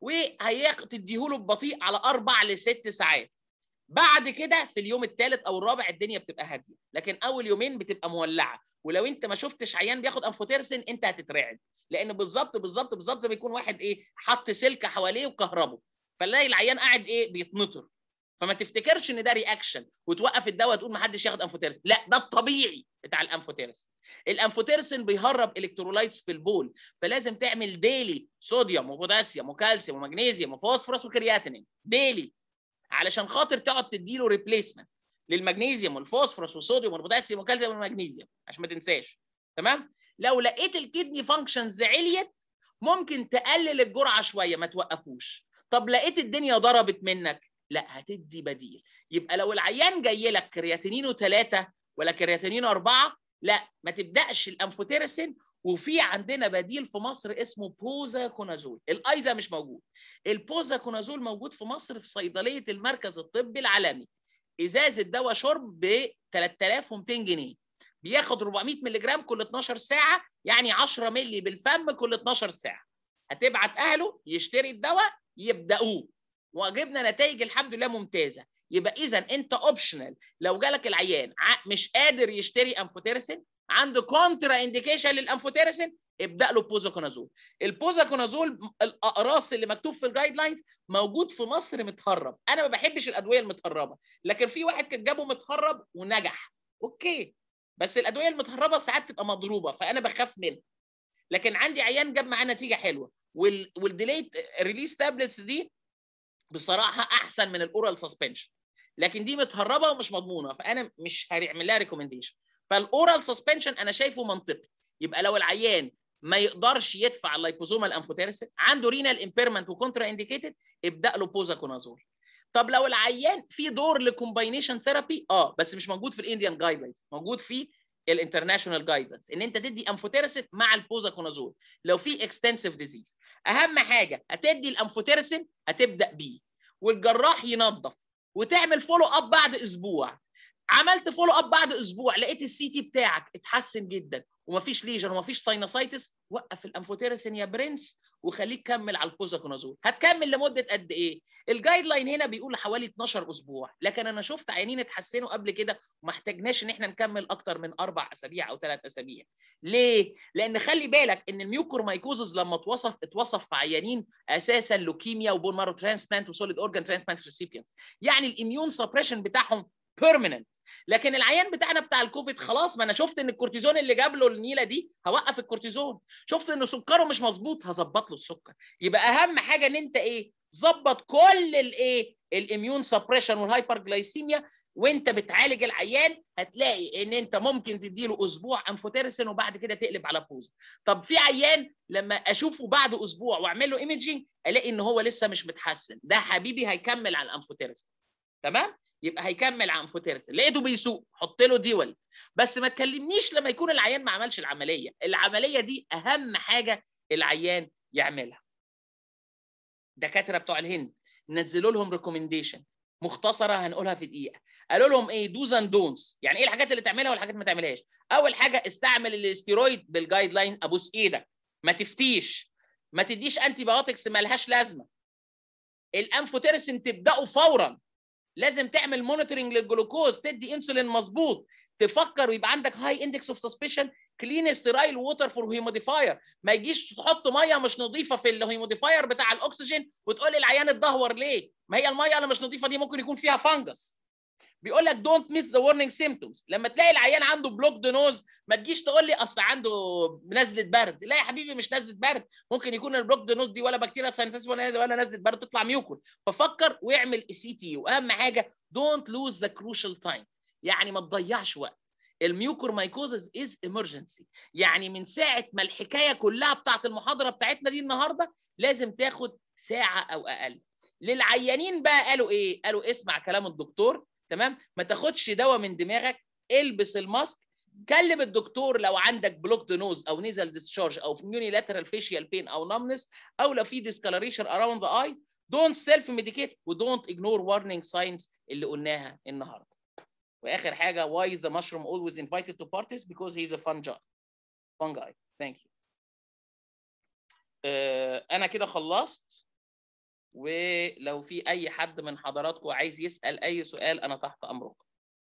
وهتديه له ببطيء على اربع لست ساعات بعد كده في اليوم الثالث او الرابع الدنيا بتبقى هاديه لكن اول يومين بتبقى مولعه ولو انت ما شفتش عيان بياخد انفوتيرسين انت هتترعب لان بالظبط بالظبط بالظبط زي ما يكون واحد ايه حط سلكه حواليه وكهربه فنلاقي العيان قاعد ايه بيتنطر فما تفتكرش ان ده رياكشن وتوقف الدواء تقول ما حدش ياخد انفوتيرسين لا ده الطبيعي بتاع الانفوتيرسين الانفوتيرسين بيهرب الكترولايتس في البول فلازم تعمل ديلي صوديوم وبوتاسيوم وكالسيوم ومغنيسيوم وفوسفورس وكرياتينين ديلي علشان خاطر تقعد تديله ريبليسمنت للمغنيسيوم والفوسفورس والصوديوم والبوتاسيوم والكالسيوم والمغنيسيوم عشان ما تنساش تمام لو لقيت الكدني فانكشنز عليت ممكن تقلل الجرعه شويه ما توقفوش طب لقيت الدنيا ضربت منك لا هتدي بديل يبقى لو العيان جاي لك كرياتينينه ثلاثة ولا كرياتينينه أربعة لا ما تبداش الانفوتيرسين وفي عندنا بديل في مصر اسمه بوزا كونازول الايزا مش موجود البوزا كونازول موجود في مصر في صيدليه المركز الطبي العالمي ازازه دواء شرب ب 3200 جنيه بياخد 400 مللي جرام كل 12 ساعه يعني 10 مللي بالفم كل 12 ساعه هتبعت اهله يشتري الدواء يبداوه وجبنا نتائج الحمد لله ممتازه يبقى اذا انت اوبشنال لو جالك العيان مش قادر يشتري انفوتيرسين عنده كونترا انديكيشن للانفوتيرسين ابدا له بوزاكونازول البوزاكونازول الاقراص اللي مكتوب في الجايد لاينز موجود في مصر متهرب انا ما بحبش الادويه المتهربه لكن في واحد كان جابه متهرب ونجح اوكي بس الادويه المتهربه ساعات تبقى مضروبه فانا بخاف منها لكن عندي عيان جاب معاه نتيجه حلوه وال والديليت ريليس تابلتس دي بصراحه احسن من الاورال سسبنشن لكن دي متهربه ومش مضمونه فانا مش هعمل لها ريكومنديشن فالاورال سسبنشن انا شايفه منطقي يبقى لو العيان ما يقدرش يدفع اللايبوزومال انفوتيرسين عنده رينال امبيرمنت وكونترا انديكيتد ابدا له بوزاكونازول طب لو العيان في دور لكومباينيشن ثيرابي اه بس مش موجود في الانديان جايد لاينز موجود في الانترناشونال جايدنس ان انت تدي انفوتيرسين مع البوزاكونازول لو في اكستنسيف ديزيز اهم حاجه هتدي الانفوتيرسين هتبدا بيه والجراح ينظف وتعمل فولو اب بعد اسبوع عملت فولو اب بعد اسبوع لقيت السي تي بتاعك اتحسن جدا ومفيش ليجن ومفيش ساينوسايتس وقف الانفوتيرسين يا برنس وخليك كمل على البوزاكونازول هتكمل لمده قد ايه الجايد لاين هنا بيقول حوالي 12 اسبوع لكن انا شفت عيانين اتحسنوا قبل كده وما احتاجناش ان احنا نكمل اكتر من اربع اسابيع او ثلاث اسابيع ليه لان خلي بالك ان الميوكور مايكوزز لما اتوصف اتوصف في عيانين اساسا لوكيميا وبون مارو ترانسبلانت وسوليد اورجان ترانسبلانت ريسيبيانت يعني الاميون سبريشن بتاعهم بيرمننت لكن العيان بتاعنا بتاع الكوفيد خلاص ما انا شفت ان الكورتيزون اللي جاب له النيله دي هوقف الكورتيزون شفت ان سكره مش مظبوط هظبط له السكر يبقى اهم حاجه ان انت ايه ظبط كل الايه الاميون سبريشن والهايبر جلايسيميا وانت بتعالج العيان هتلاقي ان انت ممكن تديله اسبوع انفوتيرسين وبعد كده تقلب على بوز طب في عيان لما اشوفه بعد اسبوع واعمل له ايمجنج الاقي ان هو لسه مش متحسن ده حبيبي هيكمل على الانفوتيرسين تمام يبقى هيكمل عن فوتيرسن لقيته بيسوق حط له ديول بس ما تكلمنيش لما يكون العيان ما عملش العمليه العمليه دي اهم حاجه العيان يعملها دكاتره بتوع الهند نزلوا لهم ريكومنديشن مختصره هنقولها في دقيقه قالوا لهم ايه دوز اند دونتس يعني ايه الحاجات اللي تعملها والحاجات ما تعملهاش اول حاجه استعمل الاستيرويد بالجايد لاين ابوس ايدك ما تفتيش ما تديش انتي بايوتكس مالهاش لازمه الانفوتيرسين تبداه فورا لازم تعمل مونيتورنج للجلوكوز تدي انسولين مظبوط تفكر ويبقى عندك هاي اندكس اوف سسبشن كلين سترايل ووتر فور هيموديفاير ما يجيش تحط ميه مش نظيفه في الهيموديفاير بتاع الاكسجين وتقول لي العيان اتدهور ليه ما هي الميه اللي مش نظيفه دي ممكن يكون فيها فانجس بيقول لك دونت ميت ذا warning سيمبتومز لما تلاقي العيان عنده بلوك نوز ما تجيش تقول لي اصل عنده نزله برد لا يا حبيبي مش نزله برد ممكن يكون البلوك نوز دي ولا بكتيريا ساينتس ولا ولا نزله برد تطلع ميوكول ففكر واعمل سي تي واهم حاجه دونت لوز ذا كروشال تايم يعني ما تضيعش وقت الميوكور مايكوزز از ايمرجنسي يعني من ساعه ما الحكايه كلها بتاعت المحاضره بتاعتنا دي النهارده لازم تاخد ساعه او اقل للعيانين بقى قالوا ايه قالوا اسمع كلام الدكتور تمام ما تاخدش دواء من دماغك البس الماسك كلم الدكتور لو عندك بلوك نوز او نيزل ديسشارج او يونيلاترال فيشيال بين او نمنس او لو في ديسكالريشن اراوند ذا ايز دونت سيلف ميديكيت ودونت اجنور وارنينج ساينز اللي قلناها النهارده واخر حاجه why the mushroom always invited to parties because he's a fun guy fun guy thank you uh, انا كده خلصت ولو في اي حد من حضراتكم عايز يسال اي سؤال انا تحت امركم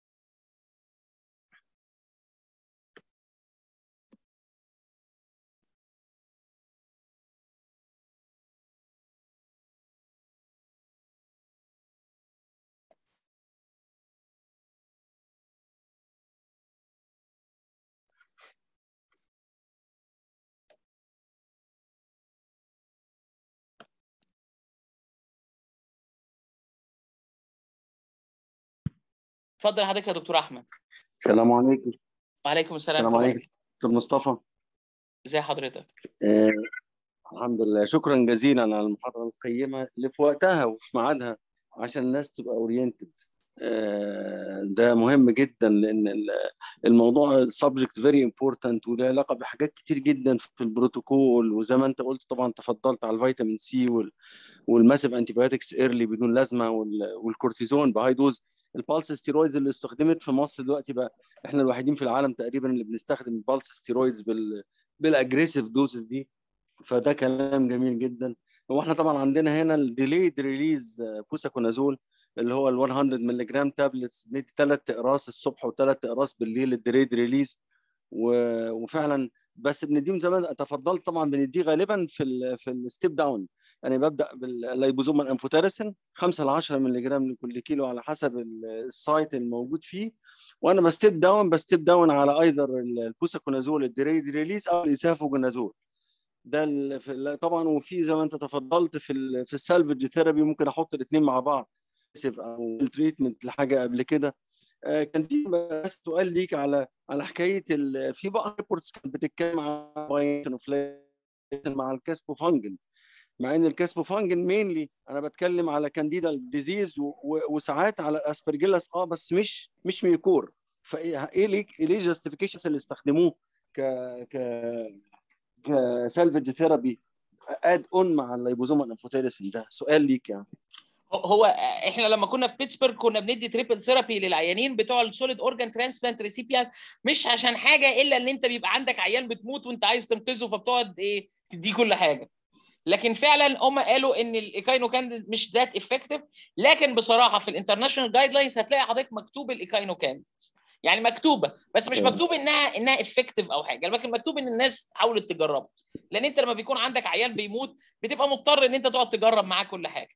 اتفضل حضرتك يا دكتور احمد السلام عليكم وعليكم السلام السلام عليكم دكتور مصطفى ازي حضرتك آه الحمد لله شكرا جزيلا على المحاضره القيمه اللي في وقتها وفي ميعادها عشان الناس تبقى اورينتد ده مهم جدا لان الموضوع السبجكت فيري امبورتنت وله علاقه بحاجات كتير جدا في البروتوكول وزي ما انت قلت طبعا تفضلت على الفيتامين سي والماسيف انتي بايوتكس ايرلي بدون لازمه والكورتيزون بهاي دوز البالس ستيرويدز اللي استخدمت في مصر دلوقتي بقى احنا الوحيدين في العالم تقريبا اللي بنستخدم البالس ستيرويدز بال بالاجريسيف دوزز دي فده كلام جميل جدا واحنا طبعا عندنا هنا الديليد ريليز بوساكونازول اللي هو ال 100 مللي جرام تابلتس ندي ثلاث اقراص الصبح وثلاث اقراص بالليل الديليد ريليز وفعلا بس بنديهم زي ما تفضلت طبعا بنديه غالبا في ال في الستيب داون يعني ببدا باللايبوزوم الانفوتيرسين 5 ل 10 مللي جرام لكل كيلو على حسب السايت الموجود فيه وانا بستيب داون بستيب داون على ايذر البوساكونازول الديريد ريليز او الاسافوجونازول ده طبعا وفي زي ما انت تفضلت في ال في السالفج ثيرابي ممكن احط الاثنين مع بعض او التريتمنت لحاجه قبل كده كان في بس سؤال ليك على على حكايه في بقى ريبورتس كانت بتتكلم عن مع الكاسبوفانجن مع ان الكاسبوفانجن مينلي انا بتكلم على كانديدا ديزيز وساعات على الاسبرجيلاس اه بس مش مش ميكور فايه ليه ليه جاستيفيكيشنز اللي استخدموه ك ك كسالفج ثيرابي اد اون مع اللايبوزوم الانفوتيرسين ده سؤال ليك يعني هو احنا لما كنا في بيتسبرج كنا بندي تريبل ثيرابي للعيانين بتوع السوليد اورجان ترانسبلانت ريسيبيان مش عشان حاجه الا ان انت بيبقى عندك عيان بتموت وانت عايز تنقذه فبتقعد ايه تديه كل حاجه لكن فعلا هم قالوا ان الايكاينو كانديد مش ذات افكتيف لكن بصراحه في الانترناشونال جايد لاينز هتلاقي حضرتك مكتوب الايكاينو كانديد يعني مكتوبه بس مش مكتوب انها انها افكتيف او حاجه لكن مكتوب ان الناس حاولت تجربها لان انت لما بيكون عندك عيان بيموت بتبقى مضطر ان انت تقعد تجرب معاه كل حاجه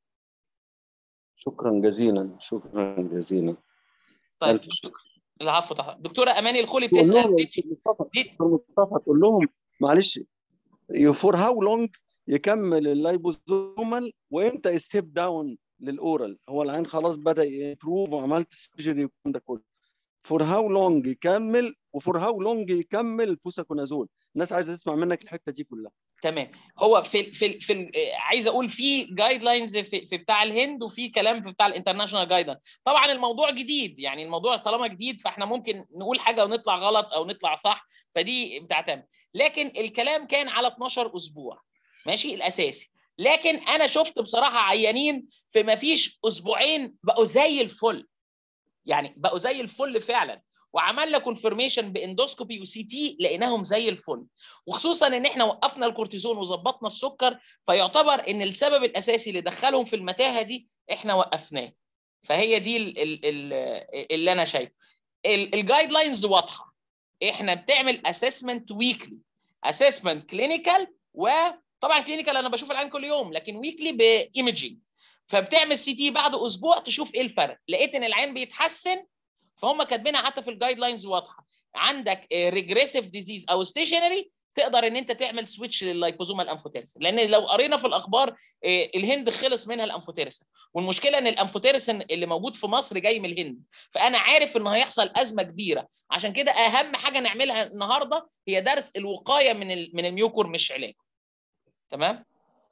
شكرا جزيلا شكرا جزيلا طيب العفو طبعا دكتوره اماني الخولي بتسال دكتور مصطفى تقول لهم معلش فور هاو لونج يكمل اللايبوزومال وامتى ستيب داون للاورال هو العين خلاص بدا يمبروف وعملت السيرجري والكلام ده كله فور هاو لونج يكمل وفور هاو لونج يكمل البوساكونازول الناس عايزه تسمع منك الحته دي كلها تمام هو في في في عايز اقول في جايد لاينز في, في بتاع الهند وفي كلام في بتاع الانترناشونال جايد طبعا الموضوع جديد يعني الموضوع طالما جديد فاحنا ممكن نقول حاجه ونطلع غلط او نطلع صح فدي بتعتمد لكن الكلام كان على 12 اسبوع ماشي الاساسي لكن انا شفت بصراحه عيانين في ما فيش اسبوعين بقوا زي الفل يعني بقوا زي الفل فعلا وعملنا كونفirmation باندوسكوبي وسي تي لقيناهم زي الفل وخصوصا ان احنا وقفنا الكورتيزون وظبطنا السكر فيعتبر ان السبب الاساسي اللي دخلهم في المتاهه دي احنا وقفناه فهي دي ال ال ال اللي انا شايفه الجايد لاينز واضحه احنا بتعمل اسسمنت ويكلي اسسمنت كلينيكال وطبعا كلينيكال انا بشوف العين كل يوم لكن ويكلي بايمجينج فبتعمل سي تي بعد اسبوع تشوف ايه الفرق لقيت ان العين بيتحسن فهم كاتبينها حتى في الجايد لاينز واضحه عندك ريجريسيف ديزيز او ستيشنري تقدر ان انت تعمل سويتش لللايبوزوما الانفوتيرسن لان لو قرينا في الاخبار الهند خلص منها الانفوتيرسن والمشكله ان الانفوتيرسن اللي موجود في مصر جاي من الهند فانا عارف ان هيحصل ازمه كبيره عشان كده اهم حاجه نعملها النهارده هي درس الوقايه من من الميوكور مش علاجه تمام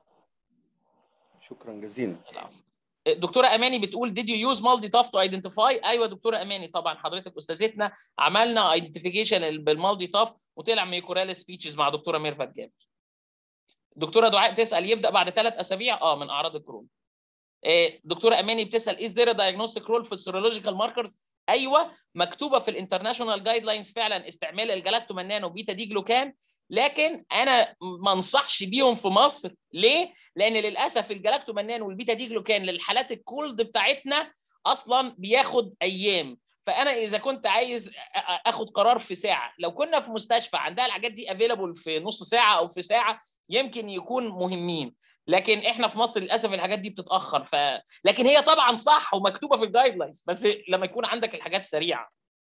شكرا جزيلا دكتوره اماني بتقول did you use multi tough to identify ايوه دكتوره اماني طبعا حضرتك استاذتنا عملنا ايدنتيفيكيشن بالمالتي tough وطلع ميكورال سبيتشز مع دكتوره ميرفت جابر دكتوره دعاء بتسال يبدا بعد ثلاث اسابيع اه من اعراض الكورونا دكتوره اماني بتسال is there a diagnostic role في السيرولوجيكال ماركرز ايوه مكتوبه في الانترناشونال جايد لاينز فعلا استعمال الجلاكتومنان وبيتا دي جلوكان لكن انا ما انصحش بيهم في مصر ليه؟ لان للاسف الجلاكتومنان والبيتا دي جلوكان للحالات الكولد بتاعتنا اصلا بياخد ايام فانا اذا كنت عايز اخد قرار في ساعه لو كنا في مستشفى عندها الحاجات دي افيلابل في نص ساعه او في ساعه يمكن يكون مهمين لكن احنا في مصر للاسف الحاجات دي بتتاخر ف لكن هي طبعا صح ومكتوبه في الجايد لاينز بس لما يكون عندك الحاجات سريعه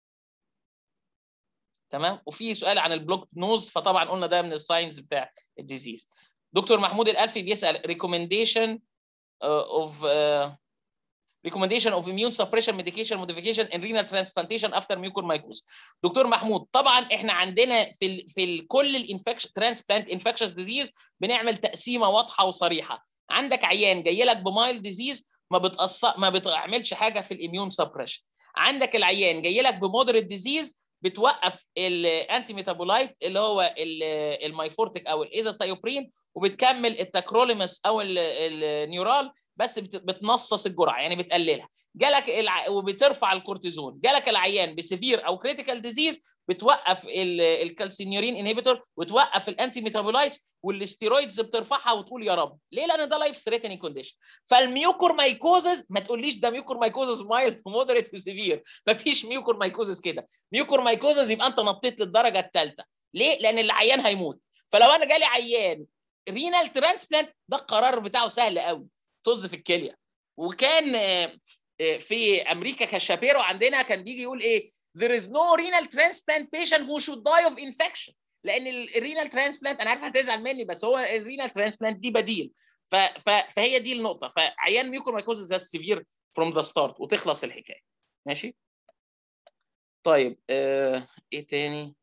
تمام وفي سؤال عن البلوك نوز فطبعا قلنا ده من الساينز بتاع الديزيز دكتور محمود الالفي بيسال ريكومنديشن اوف recommendation of immune suppression medication modification in renal transplantation after mucormycosis دكتور محمود طبعا احنا عندنا في ال في ال كل الانفكشن ترانسبلانت انفكشس ديزيز بنعمل تقسيمه واضحه وصريحه عندك عيان جاي لك بمايل ديزيز ما بتأثر ما بتعملش حاجه في الاميون سبريشن عندك العيان جاي لك بمودريت ديزيز بتوقف الانتي ميتابولايت اللي هو المايفورتيك او الايزاثايوبرين وبتكمل التاكروليمس او النيورال بس بتنصص الجرعه يعني بتقللها جالك الع... وبترفع الكورتيزون جالك العيان بسيفير او كريتيكال ديزيز بتوقف الكالسينيورين انهبيتور وتوقف الانتي ميتابولايتس والاستيرويدز بترفعها وتقول يا رب ليه لان ده لايف ثريتنينج كونديشن فالميوكور مايكوزز ما تقوليش ده ميوكور مايكوزز مايلد ومودريت وسيفير مفيش ميوكور مايكوزز كده ميوكور مايكوزز يبقى انت نطيت للدرجه الثالثه ليه لان العيان هيموت فلو انا جالي عيان رينال ترانسبلانت ده القرار بتاعه سهل قوي طز في الكليه وكان في امريكا كشابيرو عندنا كان بيجي يقول ايه there is no renal transplant patient who should die of infection لان الرينال ترانسبلانت انا عارف هتزعل مني بس هو الرينال ترانسبلانت دي بديل ف... ف... فهي دي النقطه فعيان ميوكرومايكوزس ده سيفير فروم ذا ستارت وتخلص الحكايه ماشي طيب آه... ايه تاني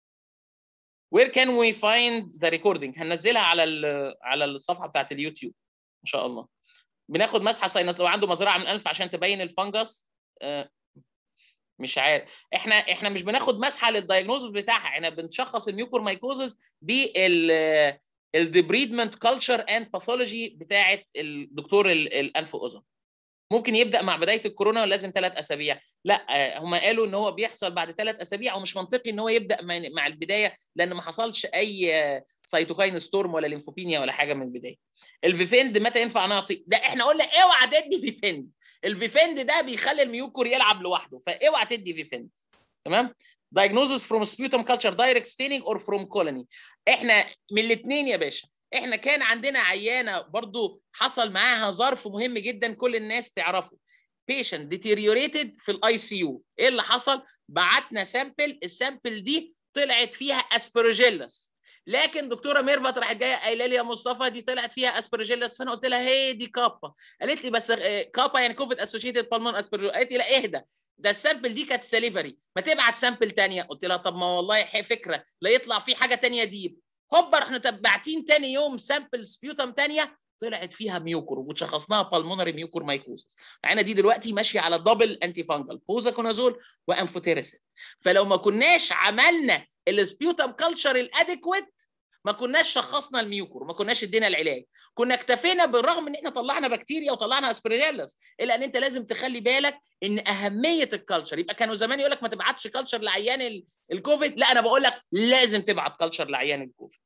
where can we find the recording هننزلها على ال... على الصفحه بتاعت اليوتيوب ان شاء الله بناخد مسحه ساينس لو عنده مزرعه من الف عشان تبين الفنجس آه... مش عارف احنا احنا مش بناخد مسحه للدايجنوز بتاعها احنا بنشخص الميوكور مايكوزز بال الديبريدمنت كلتشر اند باثولوجي بتاعه الدكتور الانف واذن ممكن يبدا مع بدايه الكورونا ولازم ثلاث اسابيع لا هم قالوا ان هو بيحصل بعد ثلاث اسابيع ومش منطقي ان هو يبدا مع البدايه لان ما حصلش اي سيتوكاين ستورم ولا ليمفوبينيا ولا حاجه من البدايه الفيفند متى ينفع نعطي ده احنا قلنا اوعى تدي فيفند الفيفند ده بيخلي الميوكور يلعب لوحده فاوعى تدي فيفند تمام diagnosis from sputum culture direct staining or from colony احنا من الاثنين يا باشا احنا كان عندنا عيانه برضو حصل معاها ظرف مهم جدا كل الناس تعرفه patient deteriorated في الاي سي يو ايه اللي حصل بعتنا سامبل السامبل دي طلعت فيها اسبرجيلس لكن دكتوره ميرفت راحت جايه قايله لي يا مصطفى دي طلعت فيها اسبرجيلس فانا قلت لها هي دي كابا قالت لي بس كابا يعني كوفيد اسوشيتد بالمون اسبرجيلس قالت لي لا اهدى ده السامبل دي كانت سليفري ما تبعت سامبل ثانيه قلت لها طب ما والله فكره لا يطلع في حاجه ثانيه ديب هوبا احنا تبعتين ثاني يوم سامبل سبيوتم ثانيه طلعت فيها ميوكور وشخصناها بالمونري ميوكور مايكوزس معانا دي دلوقتي ماشيه على دبل انتي فانجل بوزاكونازول وانفوتيريسين فلو ما كناش عملنا السبيوتم كلتشر الاديكويت ما كناش شخصنا الميوكور ما كناش ادينا العلاج كنا اكتفينا بالرغم ان احنا طلعنا بكتيريا وطلعنا اسبريلس الا ان انت لازم تخلي بالك ان اهميه الكالتشر يبقى كانوا زمان يقول لك ما تبعتش كالتشر لعيان الكوفيد لا انا بقول لك لازم تبعت كالتشر لعيان الكوفيد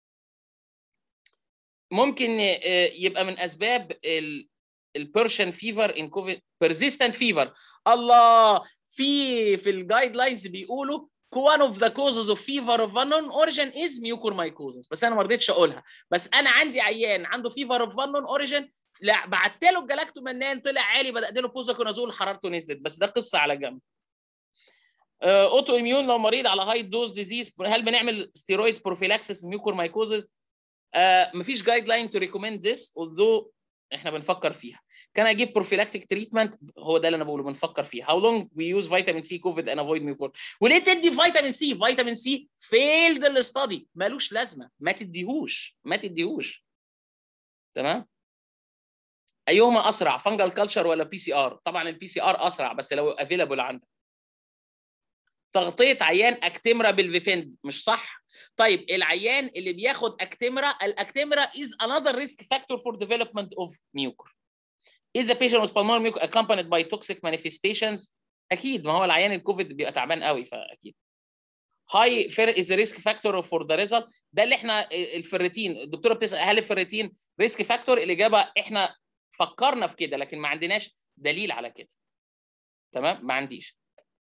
ممكن يبقى من اسباب البيرشن فيفر ان كوفيد بيرزيستنت فيفر الله في في الجايد لاينز بيقولوا one of the causes of fever of unknown origin is mucormycosis بس انا ما رضيتش اقولها بس انا عندي عيان عنده fever of unknown origin لا بعت له الجلاكتومنان طلع عالي بدات له بوزاكونازول حرارته نزلت بس ده قصه على جنب اوتو اميون لو مريض على هاي دوز ديزيز هل بنعمل ستيرويد بروفيلاكسس ميوكورمايكوزس آه مفيش جايد لاين تو ريكومند ذس although احنا بنفكر فيها كان اجيب بروفيلاكتيك تريتمنت هو ده اللي انا بقوله بنفكر فيه هاو لونج وي يوز فيتامين سي كوفيد ان افويد ميوكور وليه تدي فيتامين سي فيتامين سي فيلد الاستادي مالوش لازمه ما تديهوش ما تديهوش تمام ايهما اسرع فانجل كلتشر ولا بي سي ار طبعا البي سي ار اسرع بس لو افيلابل عندك تغطيه عيان اكتمرا بالفيفند مش صح طيب العيان اللي بياخد اكتمرا الاكتمرا is another risk factor for development of mucor Is the patient with pulmonary mucor accompanied by toxic manifestations اكيد ما هو العيان الكوفيد بيبقى تعبان قوي فاكيد هاي فير از ريسك فاكتور فور ذا ريزلت ده اللي احنا الفريتين الدكتوره بتسال هل الفريتين ريسك فاكتور الاجابه احنا فكرنا في كده لكن ما عندناش دليل على كده تمام ما عنديش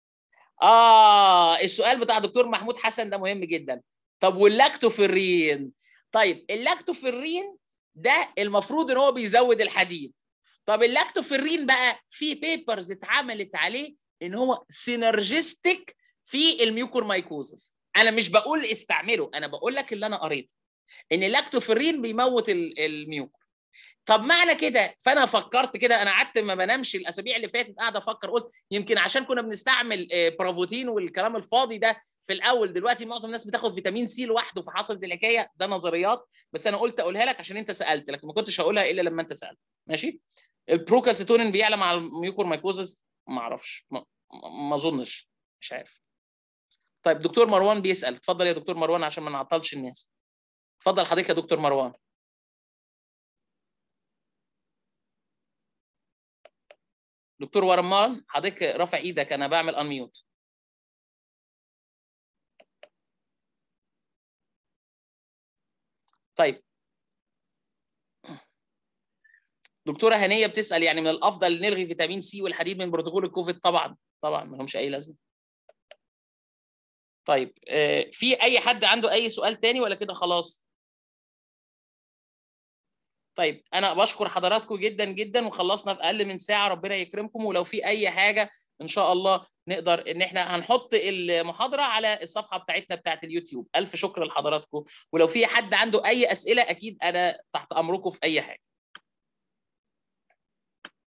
اه السؤال بتاع دكتور محمود حسن ده مهم جدا طب واللاكتوفيرين طيب اللاكتوفيرين ده المفروض ان هو بيزود الحديد طب اللاكتوفيرين بقى في بيبرز اتعملت عليه ان هو سينرجستيك في الميوكور مايكوزس انا مش بقول استعمله انا بقول لك اللي انا قريته ان اللاكتوفيرين بيموت الميوكور طب معنى كده فانا فكرت كده انا قعدت ما بنامش الاسابيع اللي فاتت قاعد افكر قلت يمكن عشان كنا بنستعمل برافوتين والكلام الفاضي ده في الاول دلوقتي معظم الناس بتاخد فيتامين سي لوحده فحصلت الحكايه ده نظريات بس انا قلت اقولها لك عشان انت سالت لكن ما كنتش هقولها الا لما انت سالت ماشي البروكالسيتونين بيعلى مع الميوكور مايكوزس ما اعرفش ما ما اظنش مش عارف طيب دكتور مروان بيسال اتفضل يا دكتور مروان عشان ما نعطلش الناس اتفضل حضرتك يا دكتور مروان دكتور ورمان حضرتك رافع ايدك انا بعمل انميوت طيب دكتوره هنيه بتسال يعني من الافضل نلغي فيتامين سي والحديد من بروتوكول الكوفيد طبعا طبعا ما لهمش اي لازمه طيب في اي حد عنده اي سؤال تاني ولا كده خلاص طيب انا بشكر حضراتكم جدا جدا وخلصنا في اقل من ساعه ربنا يكرمكم ولو في اي حاجه ان شاء الله نقدر ان احنا هنحط المحاضره على الصفحه بتاعتنا بتاعت اليوتيوب الف شكر لحضراتكم ولو في حد عنده اي اسئله اكيد انا تحت امركم في اي حاجه